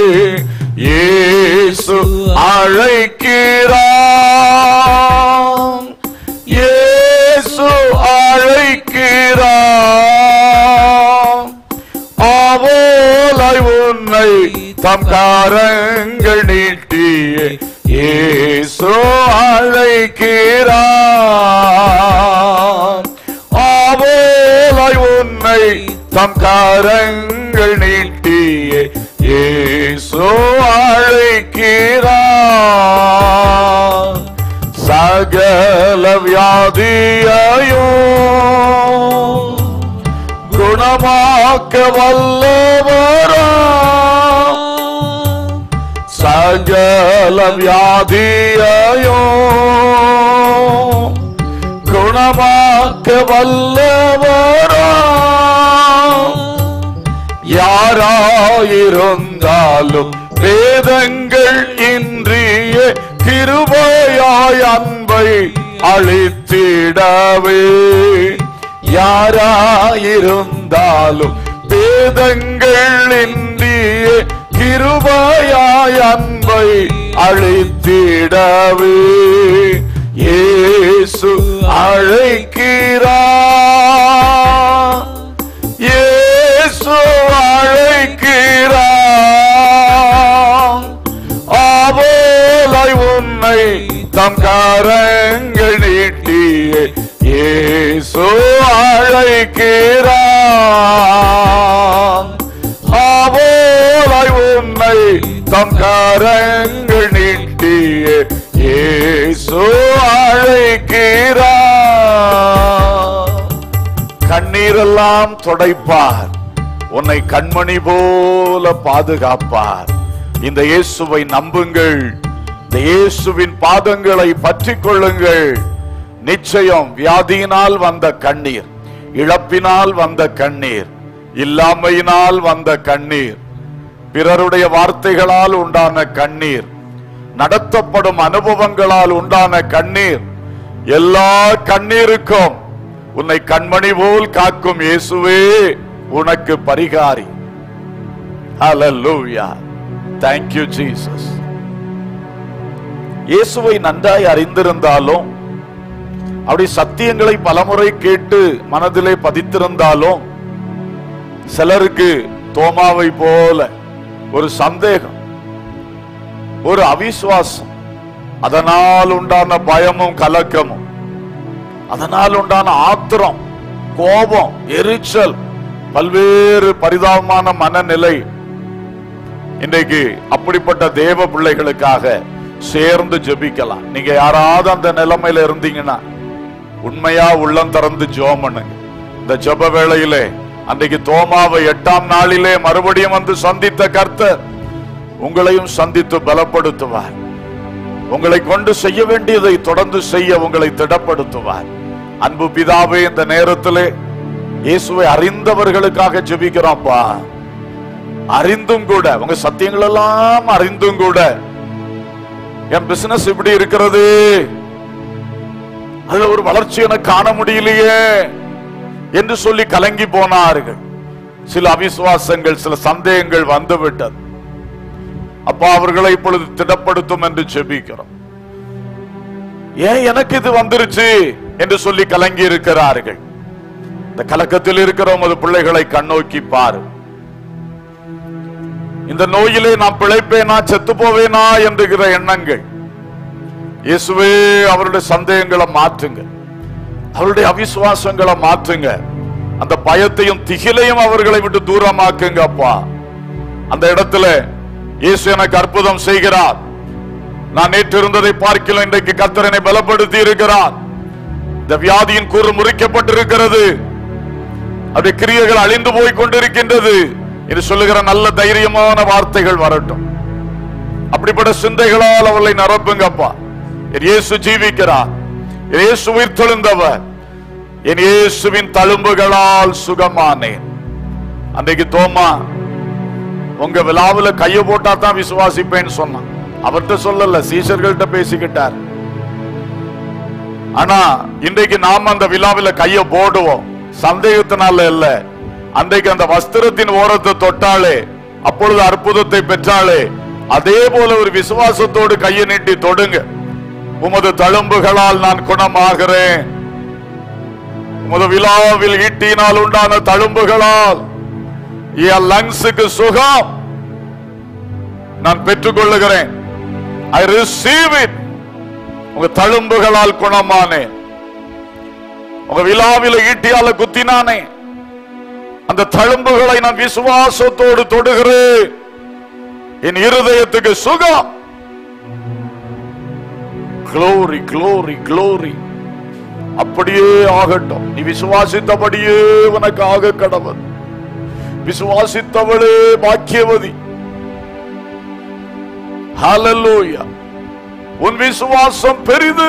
இயேசு அழைக்கிறான் இயேசு அழைக்கிறான் ஆவோலாய் உன்னை தம் காரங்கள் நீட்டியே இயேசு அழைக்கிறான் ஆவோலாய் உன்னை தம் காரங்கள் நீட்டியே இயேசு அழைக்கிறான் சகல வியாதியையும் குணமாக்க வல்லவரா சகல வியாதியையும் குணமாக்க வல்லவரா யாராயிருந்தாலும் வேதங்கள் இன்றிய கிருபையாய் அன்பை அளித்திடவே யாராயிருந்தாலும் வேதங்கள் இன்றிய கிருபையாய் அன்பை அளித்திடவே இயேசு அழைக்கிறார் இயேசு அழைக்கிறான் ஆவோலாய் உன்னை தம் காரங்கள் நீட்டியே இயேசு அழைக்கிறான் ஆவோலாய் உன்னை தம் காரங்கள் நீட்டியே இயேசு அழைக்கிறான் கண்ணீரெல்லாம் துடைப்பார் உன்னை கண்மணி போல பாதுகாப்பார் இந்த இயேசுவை நம்புங்கள் இந்த இயேசுவின் பாதங்களை பற்றிக் கொள்ளுங்கள் நிச்சயம் வியாதியினால் வந்த கண்ணீர் இழப்பினால் வந்த கண்ணீர் இல்லாமையினால் வந்த கண்ணீர் பிறருடைய வார்த்தைகளால் உண்டான கண்ணீர் நடத்தப்படும் அனுபவங்களால் உண்டான கண்ணீர் எல்லா கண்ணீருக்கும் உன்னை கண்மணி போல் காக்கும் இயேசுவே உனக்கு பரிகாரி ஹalleluya thank you ஜீசஸ் இயேசுவை நன்றாய் அறிந்திருந்தாலும் அப்படி சத்தியங்களை பலமுறை கேட்டு மனதிலே பதித்திருந்தாலும் சிலருக்கு தோமாவை போல ஒரு சந்தேகம் ஒரு அவிசுவாசம் அதனால் உண்டான பயமும் கலக்கமும் அதனால் உண்டான ஆத்திரம் கோபம் எரிச்சல் பல்வேறு பரிதாபமான மனநிலை இன்றைக்கு அப்படிப்பட்ட தேவ பிள்ளைகளுக்காக சேர்ந்து ஜெபிக்கலாம் நீங்க யாராவது அந்த நிலைமையில இருந்தீங்கன்னா உண்மையா உள்ளம் திறந்து ஜெபம் பண்ணுங்க இந்த ஜெப வேளையிலே அன்றைக்கு தோமாவை எட்டாம் நாளிலே மறுபடியும் வந்து சந்தித்த கர்த்தர் உங்களையும் சந்தித்து பலப்படுத்துவார் உங்களை கொண்டு செய்ய வேண்டியதை தொடர்ந்து செய்ய உங்களை திடப்படுத்துவார் அன்பு பிதாவே இந்த நேரத்திலே இயேசுவை அறிந்தவர்களுக்காக ஜெபிக்கிறோம்ப்பா அறிந்தும் கூட உங்க சத்தியங்கள் எல்லாம் அறிந்தும் கூட என் பிசினஸ் இப்படி இருக்கிறது அதுல ஒரு வளர்ச்சி எனக்கு காண முடியலையே என்று சொல்லி கலங்கி போனார்கள் சில அவிசுவாசங்கள் சில சந்தேகங்கள் வந்துவிட்டது அப்பா அவர்களை இப்பொழுது திடப்படுத்தும் என்று ஜெபிக்கிறோம் ஏன் எனக்கு இது வந்துருச்சு என்று சொல்லி கலங்கி இருக்கிறார்கள் இந்த கலக்கத்தில் இருக்கிற உமது பிள்ளைகளை கண்ணோக்கி பாரு இந்த நோயிலே நான் பிழைப்பேனா செத்து போவேனா என்கிற எண்ணங்கள் இயேசுவே அவருடைய சந்தேகங்களை மாற்றுங்க அவருடைய அவிசுவாசங்களை மாற்றுங்க அந்த பயத்தையும் திகிலையும் அவர்களை விட்டு தூரமாக்குங்க அப்பா அந்த இடத்துல இயேசு எனக்கு அற்புதம் செய்கிறார் நான் நேற்று இருந்ததை பார்க்கல இன்றைக்கு கத்தரனை பலப்படுத்தி இருக்கிறார் இந்த வியாதியின் கூறு முறிக்கப்பட்டிருக்கிறது அது கிரியைகள் அழிந்து போய் கொண்டிருக்கின்றது என்று சொல்லுகிற நல்ல தைரியமான வார்த்தைகள் வரட்டும் அப்படிப்பட்ட சிந்தைகளால் அவளை நிரப்புங்கப்பா என் இயேசு ஜீவிக்கிறார் என் இயேசு உயிர்த்தெழுந்தவர் என் இயேசுவின் தழும்புகளால் சுகமானேன் அன்றைக்கு தோமா உங்க விழாவுல கைய போட்டா தான் விசுவாசிப்பேன்னு சொன்னான் அவர்கிட்ட சொல்லல சீஷர்கள்ட்ட பேசிக்கிட்டார் ஆனா இன்றைக்கு நாம அந்த விழாவில கைய போடுவோம் சந்தேகத்தினால இல்ல அன்றைக்கு அந்த வஸ்திரத்தின் ஓரத்தை தொட்டாலே அப்பொழுது அற்புதத்தை பெற்றாலே அதே போல ஒரு விசுவாசத்தோடு கையை நீட்டி தொடுங்க உமது தழும்புகளால் நான் குணமாகிறேன் உமது விழாவில் ஈட்டினால் உண்டான தழும்புகளால் என் லங்ஸுக்கு சுகம் நான் பெற்றுக்கொள்ளுகிறேன் ஐ ரிசீவ் இட் உங்க தழும்புகளால் குணமானேன் உங்க விழாவில ஈட்டியால குத்தினானே அந்த தழும்புகளை நான் விசுவாசத்தோடு தொடுகிறேன் என் இருதயத்துக்கு சுகம் க்ளோரி க்ளோரி க்ளோரி அப்படியே ஆகட்டும் நீ விசுவாசித்தபடியே உனக்கு ஆக கடவுள் விசுவாசித்தவளே பாக்கியவதி ஹalleluya உன் விசுவாசம் பெரிது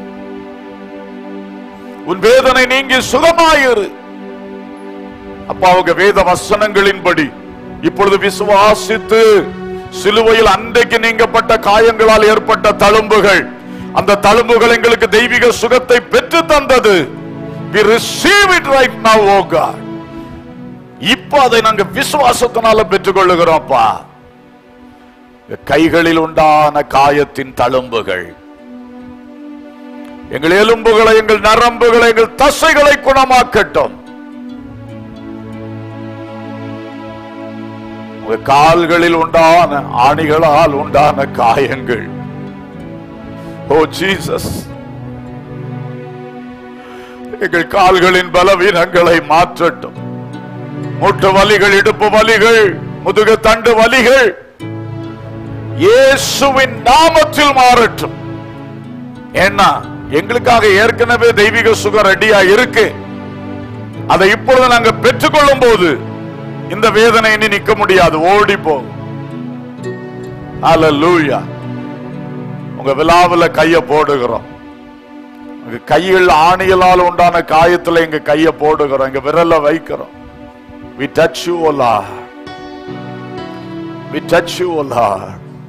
உன் வேதனை நீங்கி சுகமாயிரு அப்பா அவங்க வேத வசனங்களின்படி இப்பொழுது விசுவாசித்து சிலுவையில் அன்றைக்கு நீங்கப்பட்ட காயங்களால் ஏற்பட்ட தழும்புகள் அந்த தழும்புகள் எங்களுக்கு தெய்வீக சுகத்தை பெற்று தந்தது we receive it right now oh god இப்ப அதை நாங்க விசுவாசத்தினால பெற்றுக்கொள்ளுகிறோம்ப்பா கைகளில் உண்டான காயத்தின் தழும்புகள் எங்கள் எலும்புகளை எங்கள் நரம்புகளை எங்கள் தசைகளை குணமாக்கட்டும் உங்க கால்களில் உண்டான ஆணிகளால் உண்டான காயங்கள் ஓ ஜீசஸ் எங்கள் கால்களின் பலவீனங்களை மாற்றட்டும் மூட்டு வலிகள் இடுப்பு வலிகள் முதுகு தண்டு வலிகள் இயேசுவின் நாமத்தில் மாறட்டும் ஏன்னா எங்களுக்காக ஏற்கனவே தெய்வீக சுகம் ரெடியா இருக்கு அதை இப்பொழுது நாங்க பெற்றுக்கொள்ளும் போது இந்த வேதனை இனி நிக்க முடியாது ஓடி போகும் ஹalleluya உங்க விழாவுல கைய போடுகிறோம் உங்க கையில் ஆணிகளால் உண்டான காயத்துல எங்க கைய போடுகிறோம் எங்க விரல வைக்கிறோம் we touch you o lord we touch you o lord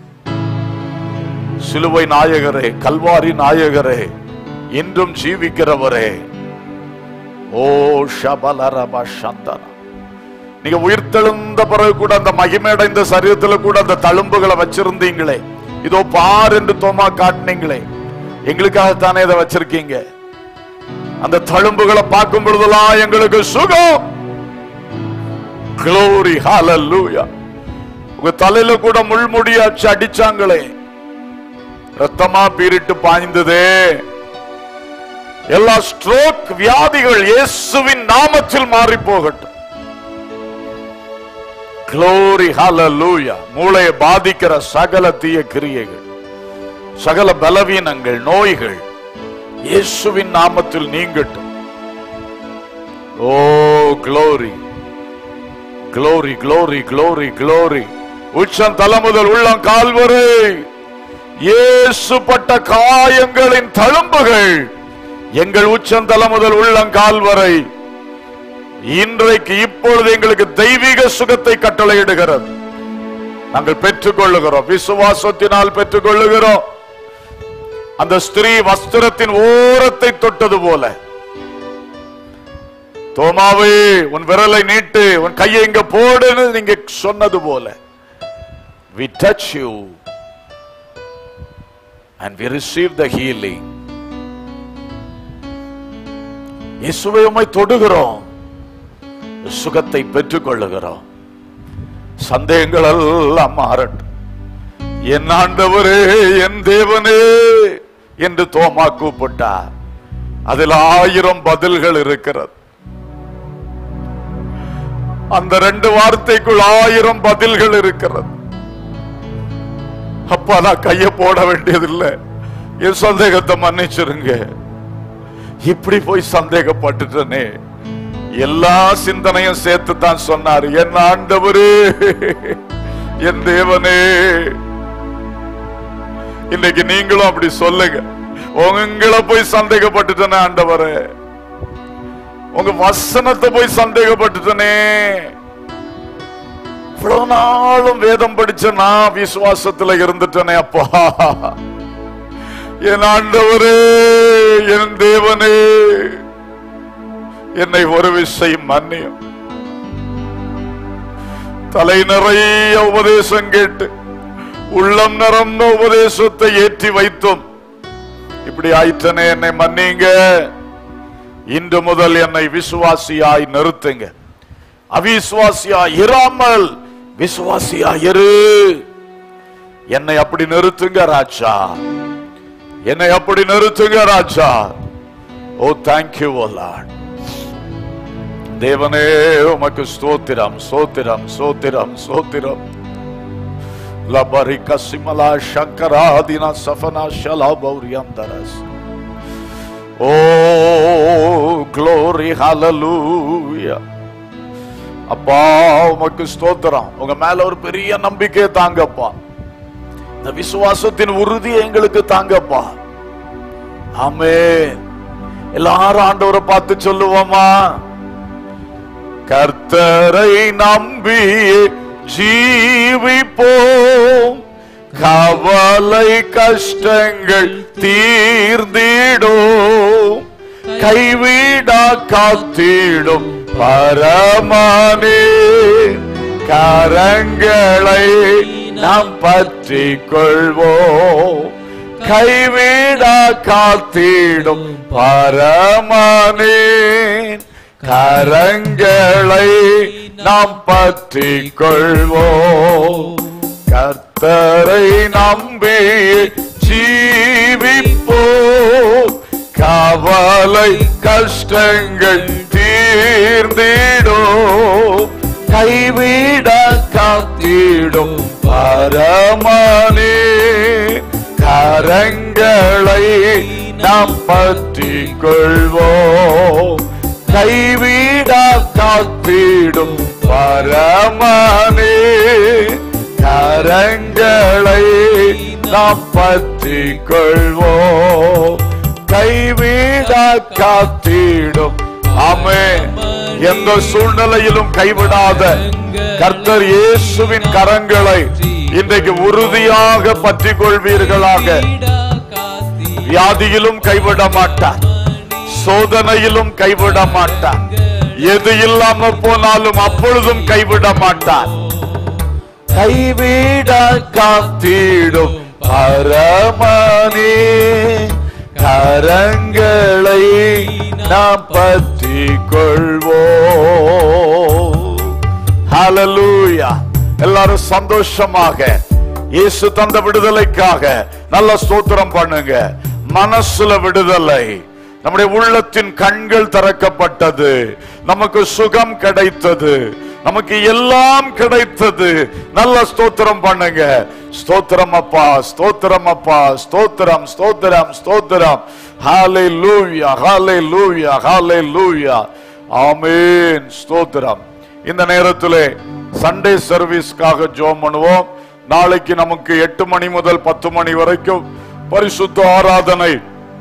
சிலுவை நாயகரே கல்வாரி நாயகரே இன்றும் ஜீவிக்கிறவரே ஓ ஷபலரப சந்தன நீங்க உயிர்த்தெழுந்த பிறகு கூட அந்த மகிமையடைந்த சரீரத்துல கூட அந்த தழும்புகளை வச்சிருந்தீங்களே இதோ பார் என்று தோமா காட்டினீங்களே எங்களுக்காகத்தானே இதை வச்சிருக்கீங்க அந்த தழும்புகளை பார்க்கும் பொழுதெல்லாம் எங்களுக்கு சுகம் க்ளோரி ஹalleluya உங்க தலையில கூட முள்முடி அடிச்சு அடிச்சாங்களே ரத்தமா பீரிட்டு பாய்ந்ததே எல்லா ஸ்ட்ரோக் வியாதிகள் இயேசுவின் நாமத்தில் மாறி போகட்டும் க்ளோரி ஹalleluya மூளையை பாதிக்கிற சகல தீய கிரியைகள் சகல பலவீனங்கள் நோய்கள் இயேசுவின் நாமத்தில் நீங்கட்டும் oh glory glory glory glory glory உச்சம் தலை முதல் உள்ளம் கால் வரை இயேசு பட்ட காயங்களின் தழும்புகள் எங்கள் உச்சந்தல முதல் உள்ளங்கால் வரை இன்றைக்கு இப்பொழுது எங்களுக்கு தெய்வீக சுகத்தை கட்டளையிடுகிறது நாங்கள் பெற்றுக்கொள்ளுகிறோம் விசுவாசத்தினால் பெற்றுக்கொள்ளுகிறோம் அந்த ஸ்திரீ வஸ்திரத்தின் ஓரத்தை தொட்டது போல தோமாவே உன் விரலை நீட்டு உன் கையை இங்க போடுன்னு நீங்க சொன்னது போல we touch you and we receive the healing இயேசுவை உம்மை தொடுகிறோம் சுகத்தை பெற்றுக் கொள்ளுகிறோம் சந்தேகங்கள் எல்லாம் மாறட்டும் என் ஆண்டவரே என் தேவனே என்று தோமா கூப்பிட்டார் அதில் ஆயிரம் பதில்கள் இருக்கிறது அந்த ரெண்டு வார்த்தைக்குள் ஆயிரம் பதில்கள் இருக்கிறது அப்பா நான் கைய போட வேண்டியதில்லை என் சந்தேகத்தை மன்னிச்சிருங்க இப்படி போய் சந்தேகப்பட்டுட்டனே எல்லா சிந்தனையும் சேர்த்து தான் சொன்னார் என் ஆண்டவரே என் தேவனே இன்னைக்கு நீங்களும் அப்படி சொல்லுங்க உங்களை போய் சந்தேகப்பட்டுட்டனே ஆண்டவரே உங்க வசனத்தை போய் சந்தேகப்பட்டுட்டனே இவ்வளவு நாளும் வேதம் படிச்ச நான் விசுவாசத்துல இருந்துட்டனே அப்பா என் ஆண்டவரே என் தேவனே என்னை ஒரு விஷயம் மன்னியும் தலை நிறைய உபதேசம் கேட்டு உள்ளம் நிரம்ப உபதேசத்தை ஏற்றி வைத்தோம் இப்படி ஆயிற்றனே என்னை மன்னிங்க இன்று முதல் என்னை விசுவாசியாய் நிறுத்துங்க அவிசுவாசியாய் இராமல் விசுவாசியாய் இரு என்னை அப்படி நிறுத்துங்க ராஜா என்னை அப்படி நிறுத்துங்க ராஜா ஓ தேங்க்யூ ஓ லார்ட் தேவனே உமக்கு ஸ்தோத்திரம் சோத்திரம் சோத்திரம் சோத்திரம் லபரிக சிமலா சங்கராதின சஃபனா ஷலா பௌரியந்தரஸ் ஓ க்ளோரி ஹalleluya அப்பா உமக்கு ஸ்தோத்திரம் உங்க மேல ஒரு பெரிய நம்பிக்கை தாங்கப்பா இந்த விசுவாசத்தின் உறுதியை எங்களுக்கு தாங்கப்பா ஆமே எல்லாரும் ஆண்டவரை பார்த்து சொல்லுவோமா கர்த்தரை நம்பி ஜீவிப்போம் கவலை கஷ்டங்கள் தீர்ந்திடும் கைவிடா காத்திடும் பரமானே கரங்களை நாம் பற்றி கொள்வோம் கைவிடா காத்திடும் பரமானே கரங்களை நாம் பற்றி கொள்வோம் கர்த்தரை நம்பி ஜீவிப்போம் கவலை கஷ்டங்கள் தீர்ந்திடும் கைவிட காத்திடும் பரமனே கரங்களை நாம் பற்றி கொள்வோம் கைவிட காத்திடும் பரமனே கரங்களை நாம் பற்றி கொள்வோம் கைவிட காத்திடும் ஆமே எந்த சூழ்நிலையிலும் கைவிடாத கர்த்தர் இயேசுவின் கரங்களை இன்றைக்கு உறுதியாக பற்றி கொள்வீர்களாக வியாதியிலும் கைவிட மாட்டார் சோதனையிலும் கைவிட மாட்டார் எது இல்லாம போனாலும் அப்பொழுதும் கைவிட மாட்டார் கைவிட காத்திடும் பரமனே கரங்களை நாம் பற்றி கொள்வோம் ஹalleluya எல்லாரும் சந்தோஷமாக இயேசு தந்த விடுதலைக்காக நல்ல ஸ்தோத்திரம் பண்ணுங்க மனசுல விடுதலை நம்முடைய உள்ளத்தின் கண்கள் திறக்கப்பட்டது நமக்கு சுகம் கிடைத்தது நமக்கு எல்லாம் கிடைத்தது நல்ல ஸ்தோத்திரம் பண்ணுங்க ஸ்தோத்திரம் அப்பா ஸ்தோத்திரம் அப்பா ஸ்தோத்திரம் ஸ்தோத்திரம் ஸ்தோத்திரம் ஹாலே லூயா ஹாலே லூயா ஹாலே லூயா ஆமேன் ஸ்தோத்திரம் இந்த நேரத்திலே சண்டே சர்வீஸ்க்காக ஜோம் பண்ணுவோம் நாளைக்கு நமக்கு எட்டு மணி முதல் பத்து மணி வரைக்கும் பரிசுத்த ஆராதனை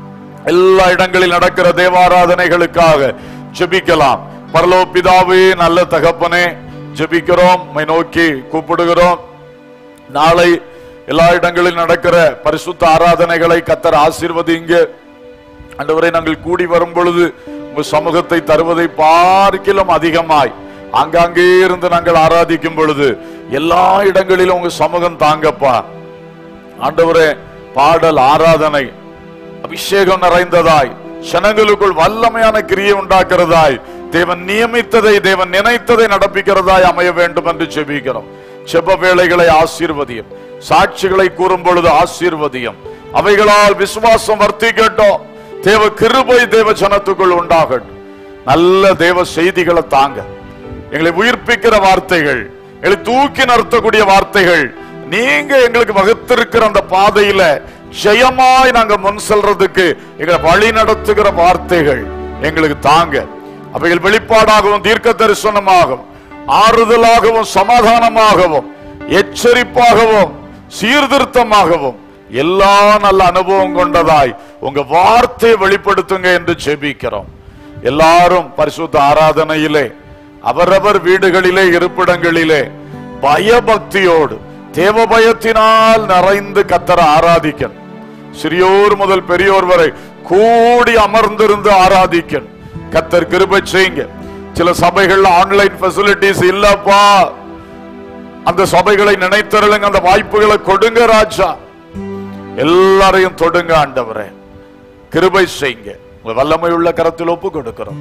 எல்லா இடங்களில் நடக்கிற தேவாராதனைகளுக்காக ஜெபிக்கலாம் பரலோ பிதாவே நல்ல தகப்பனே ஜெபிக்கிறோம் உம்மை நோக்கி கூப்பிடுகிறோம் நாளை எல்லா இடங்களில் நடக்கிற பரிசுத்த ஆராதனைகளை கத்தர் ஆசீர்வதிங்க ஆண்டவரை நாங்கள் கூடி வரும் பொழுது உங்க சமூகத்தை தருவதை பார்க்கிலும் அதிகமாய் ஆங்காங்கே இருந்து நாங்கள் ஆராதிக்கும் பொழுது எல்லா இடங்களிலும் உங்க சமூகம் தாங்கப்பா ஆண்டவரே பாடல் ஆராதனை அபிஷேகம் நிறைந்ததாய் ஜனங்களுக்குள் வல்லமையான கிரியை உண்டாக்குறதாய் தேவன் நியமித்ததை தேவன் நினைத்ததை நடப்பிக்கிறதாய் அமைய வேண்டும் என்று ஜெபிக்கிறோம் செப வேளைகளை ஆசீர்வதியும் சாட்சிகளை கூறும் பொழுது ஆசீர்வதியும் அவைகளால் விசுவாசம் வர்த்திக்கட்டும் தேவ கிருபை தேவ ஜனத்துக்குள் உண்டாகட்டும் நல்ல தேவ செய்திகளை தாங்க எங்களை உயிர்ப்பிக்கிற வார்த்தைகள் எங்களை தூக்கி நிறுத்தக்கூடிய வார்த்தைகள் நீங்க எங்களுக்கு வகுத்திருக்கிற அந்த பாதையில ஜெயமாய் நாங்க முன் செல்றதுக்கு எங்களை வழி நடத்துகிற வார்த்தைகள் எங்களுக்கு தாங்க அவைகள் வெளிப்பாடாகவும் தீர்க்க தரிசனமாகவும் ஆறுதலாகவும் சமாதானமாகவும் எச்சரிப்பாகவும் சீர்திருத்தமாகவும் எல்லா நல்ல அனுபவம் கொண்டதாய் உங்க வார்த்தையை வெளிப்படுத்துங்க என்று ஜெபிக்கிறோம் எல்லாரும் பரிசுத்த ஆராதனையிலே அவரவர் வீடுகளிலே இருப்பிடங்களிலே பயபக்தியோடு தேவ பயத்தினால் நிறைந்து கத்தர ஆராதிக்கணும் சிறியோர் முதல் பெரியோர் வரை கூடி அமர்ந்திருந்து ஆராதிக்கணும் கத்தர் கிருபை செய்யுங்க சில சபைகள்ல ஆன்லைன் ஃபெசிலிட்டிஸ் இல்லப்பா அந்த சபைகளை நினைத்தருளுங்க அந்த வாய்ப்புகளை கொடுங்க ராஜா எல்லாரையும் தொடுங்க ஆண்டவரே கிருபை செய்யுங்க உங்க வல்லமை உள்ள கரத்தில் ஒப்பு கொடுக்கிறோம்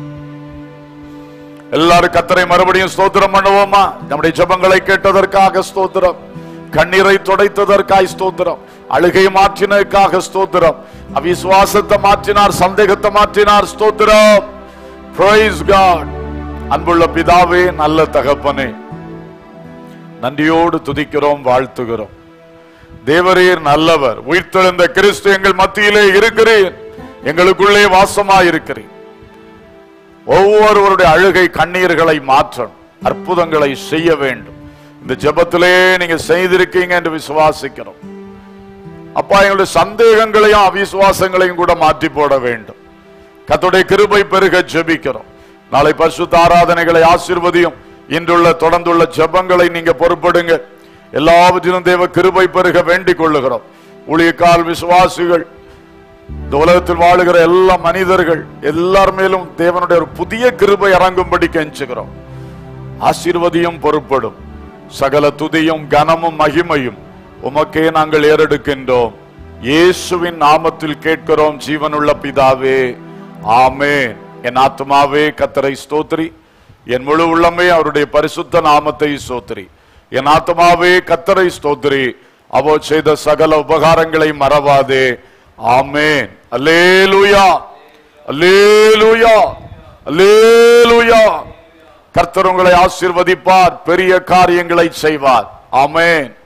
எல்லாரும் கத்தரை மறுபடியும் ஸ்தோத்திரம் பண்ணுவோமா நம்முடைய ஜெபங்களை கேட்டதற்காக ஸ்தோத்திரம் கண்ணீரை துடைத்ததற்காய் ஸ்தோத்திரம் அழுகை மாற்றினதற்காக ஸ்தோத்திரம் அவிசுவாசத்தை மாற்றினார் சந்தேகத்தை மாற்றினார் ஸ்தோத்திரம் Praise God. அன்புள்ள பிதாவே நல்ல தகப்பனே நன்றியோடு துதிக்கிறோம் வாழ்த்துகிறோம் தேவரீர் நல்லவர் உயிர்த்தெழுந்த கிறிஸ்து எங்கள் மத்தியிலே இருக்கிறீர் எங்களுக்குள்ளே வாசமாயிருக்கிறீர் ஒவ்வொருவருடைய அழுகை கண்ணீர்களை மாற்றணும் அற்புதங்களை செய்ய வேண்டும் இந்த ஜெபத்திலே நீங்க செய்திருக்கீங்க என்று விசுவாசிக்கிறோம் அப்பா எங்களுடைய சந்தேகங்களையும் அவிசுவாசங்களையும் கூட மாற்றி போட வேண்டும் கத்துடைய கிருபை பெருக ஜெபிக்கிறோம் நாளை பரிசுத்த ஆராதனைகளை ஆசீர்வதியும் இன்றுள்ள தொடர்ந்துள்ள ஜெபங்களை நீங்க பொறுப்படுங்க எல்லாவற்றிலும் தேவ கிருபை பெருக வேண்டிக் கொள்ளுகிறோம் ஊழியக்கால் விசுவாசிகள் இந்த உலகத்தில் வாழுகிற எல்லா மனிதர்கள் எல்லார் மேலும் தேவனுடைய ஒரு புதிய கிருபை இறங்கும்படி கெஞ்சுகிறோம் ஆசீர்வதியும் பொறுப்படும் சகல துதியும் கனமும் மகிமையும் உமக்கே நாங்கள் ஏறெடுக்கின்றோம் இயேசுவின் நாமத்தில் கேட்கிறோம் ஜீவனுள்ள பிதாவே ஆமென் என் ஆத்மாவே கத்தரை ஸ்தோத்திரி என் முழு உள்ளமே அவருடைய பரிசுத்த நாமத்தை ஸ்தோத்திரி என் ஆத்மாவே கத்தரை ஸ்தோத்திரி அவோ செய்த சகல உபகாரங்களை மறவாதே ஆமென் அல்லேலூயா அல்லேலூயா அல்லேலூயா கர்த்தர் உங்களை ஆசீர்வதிப்பார் பெரிய காரியங்களை செய்வார் ஆமென்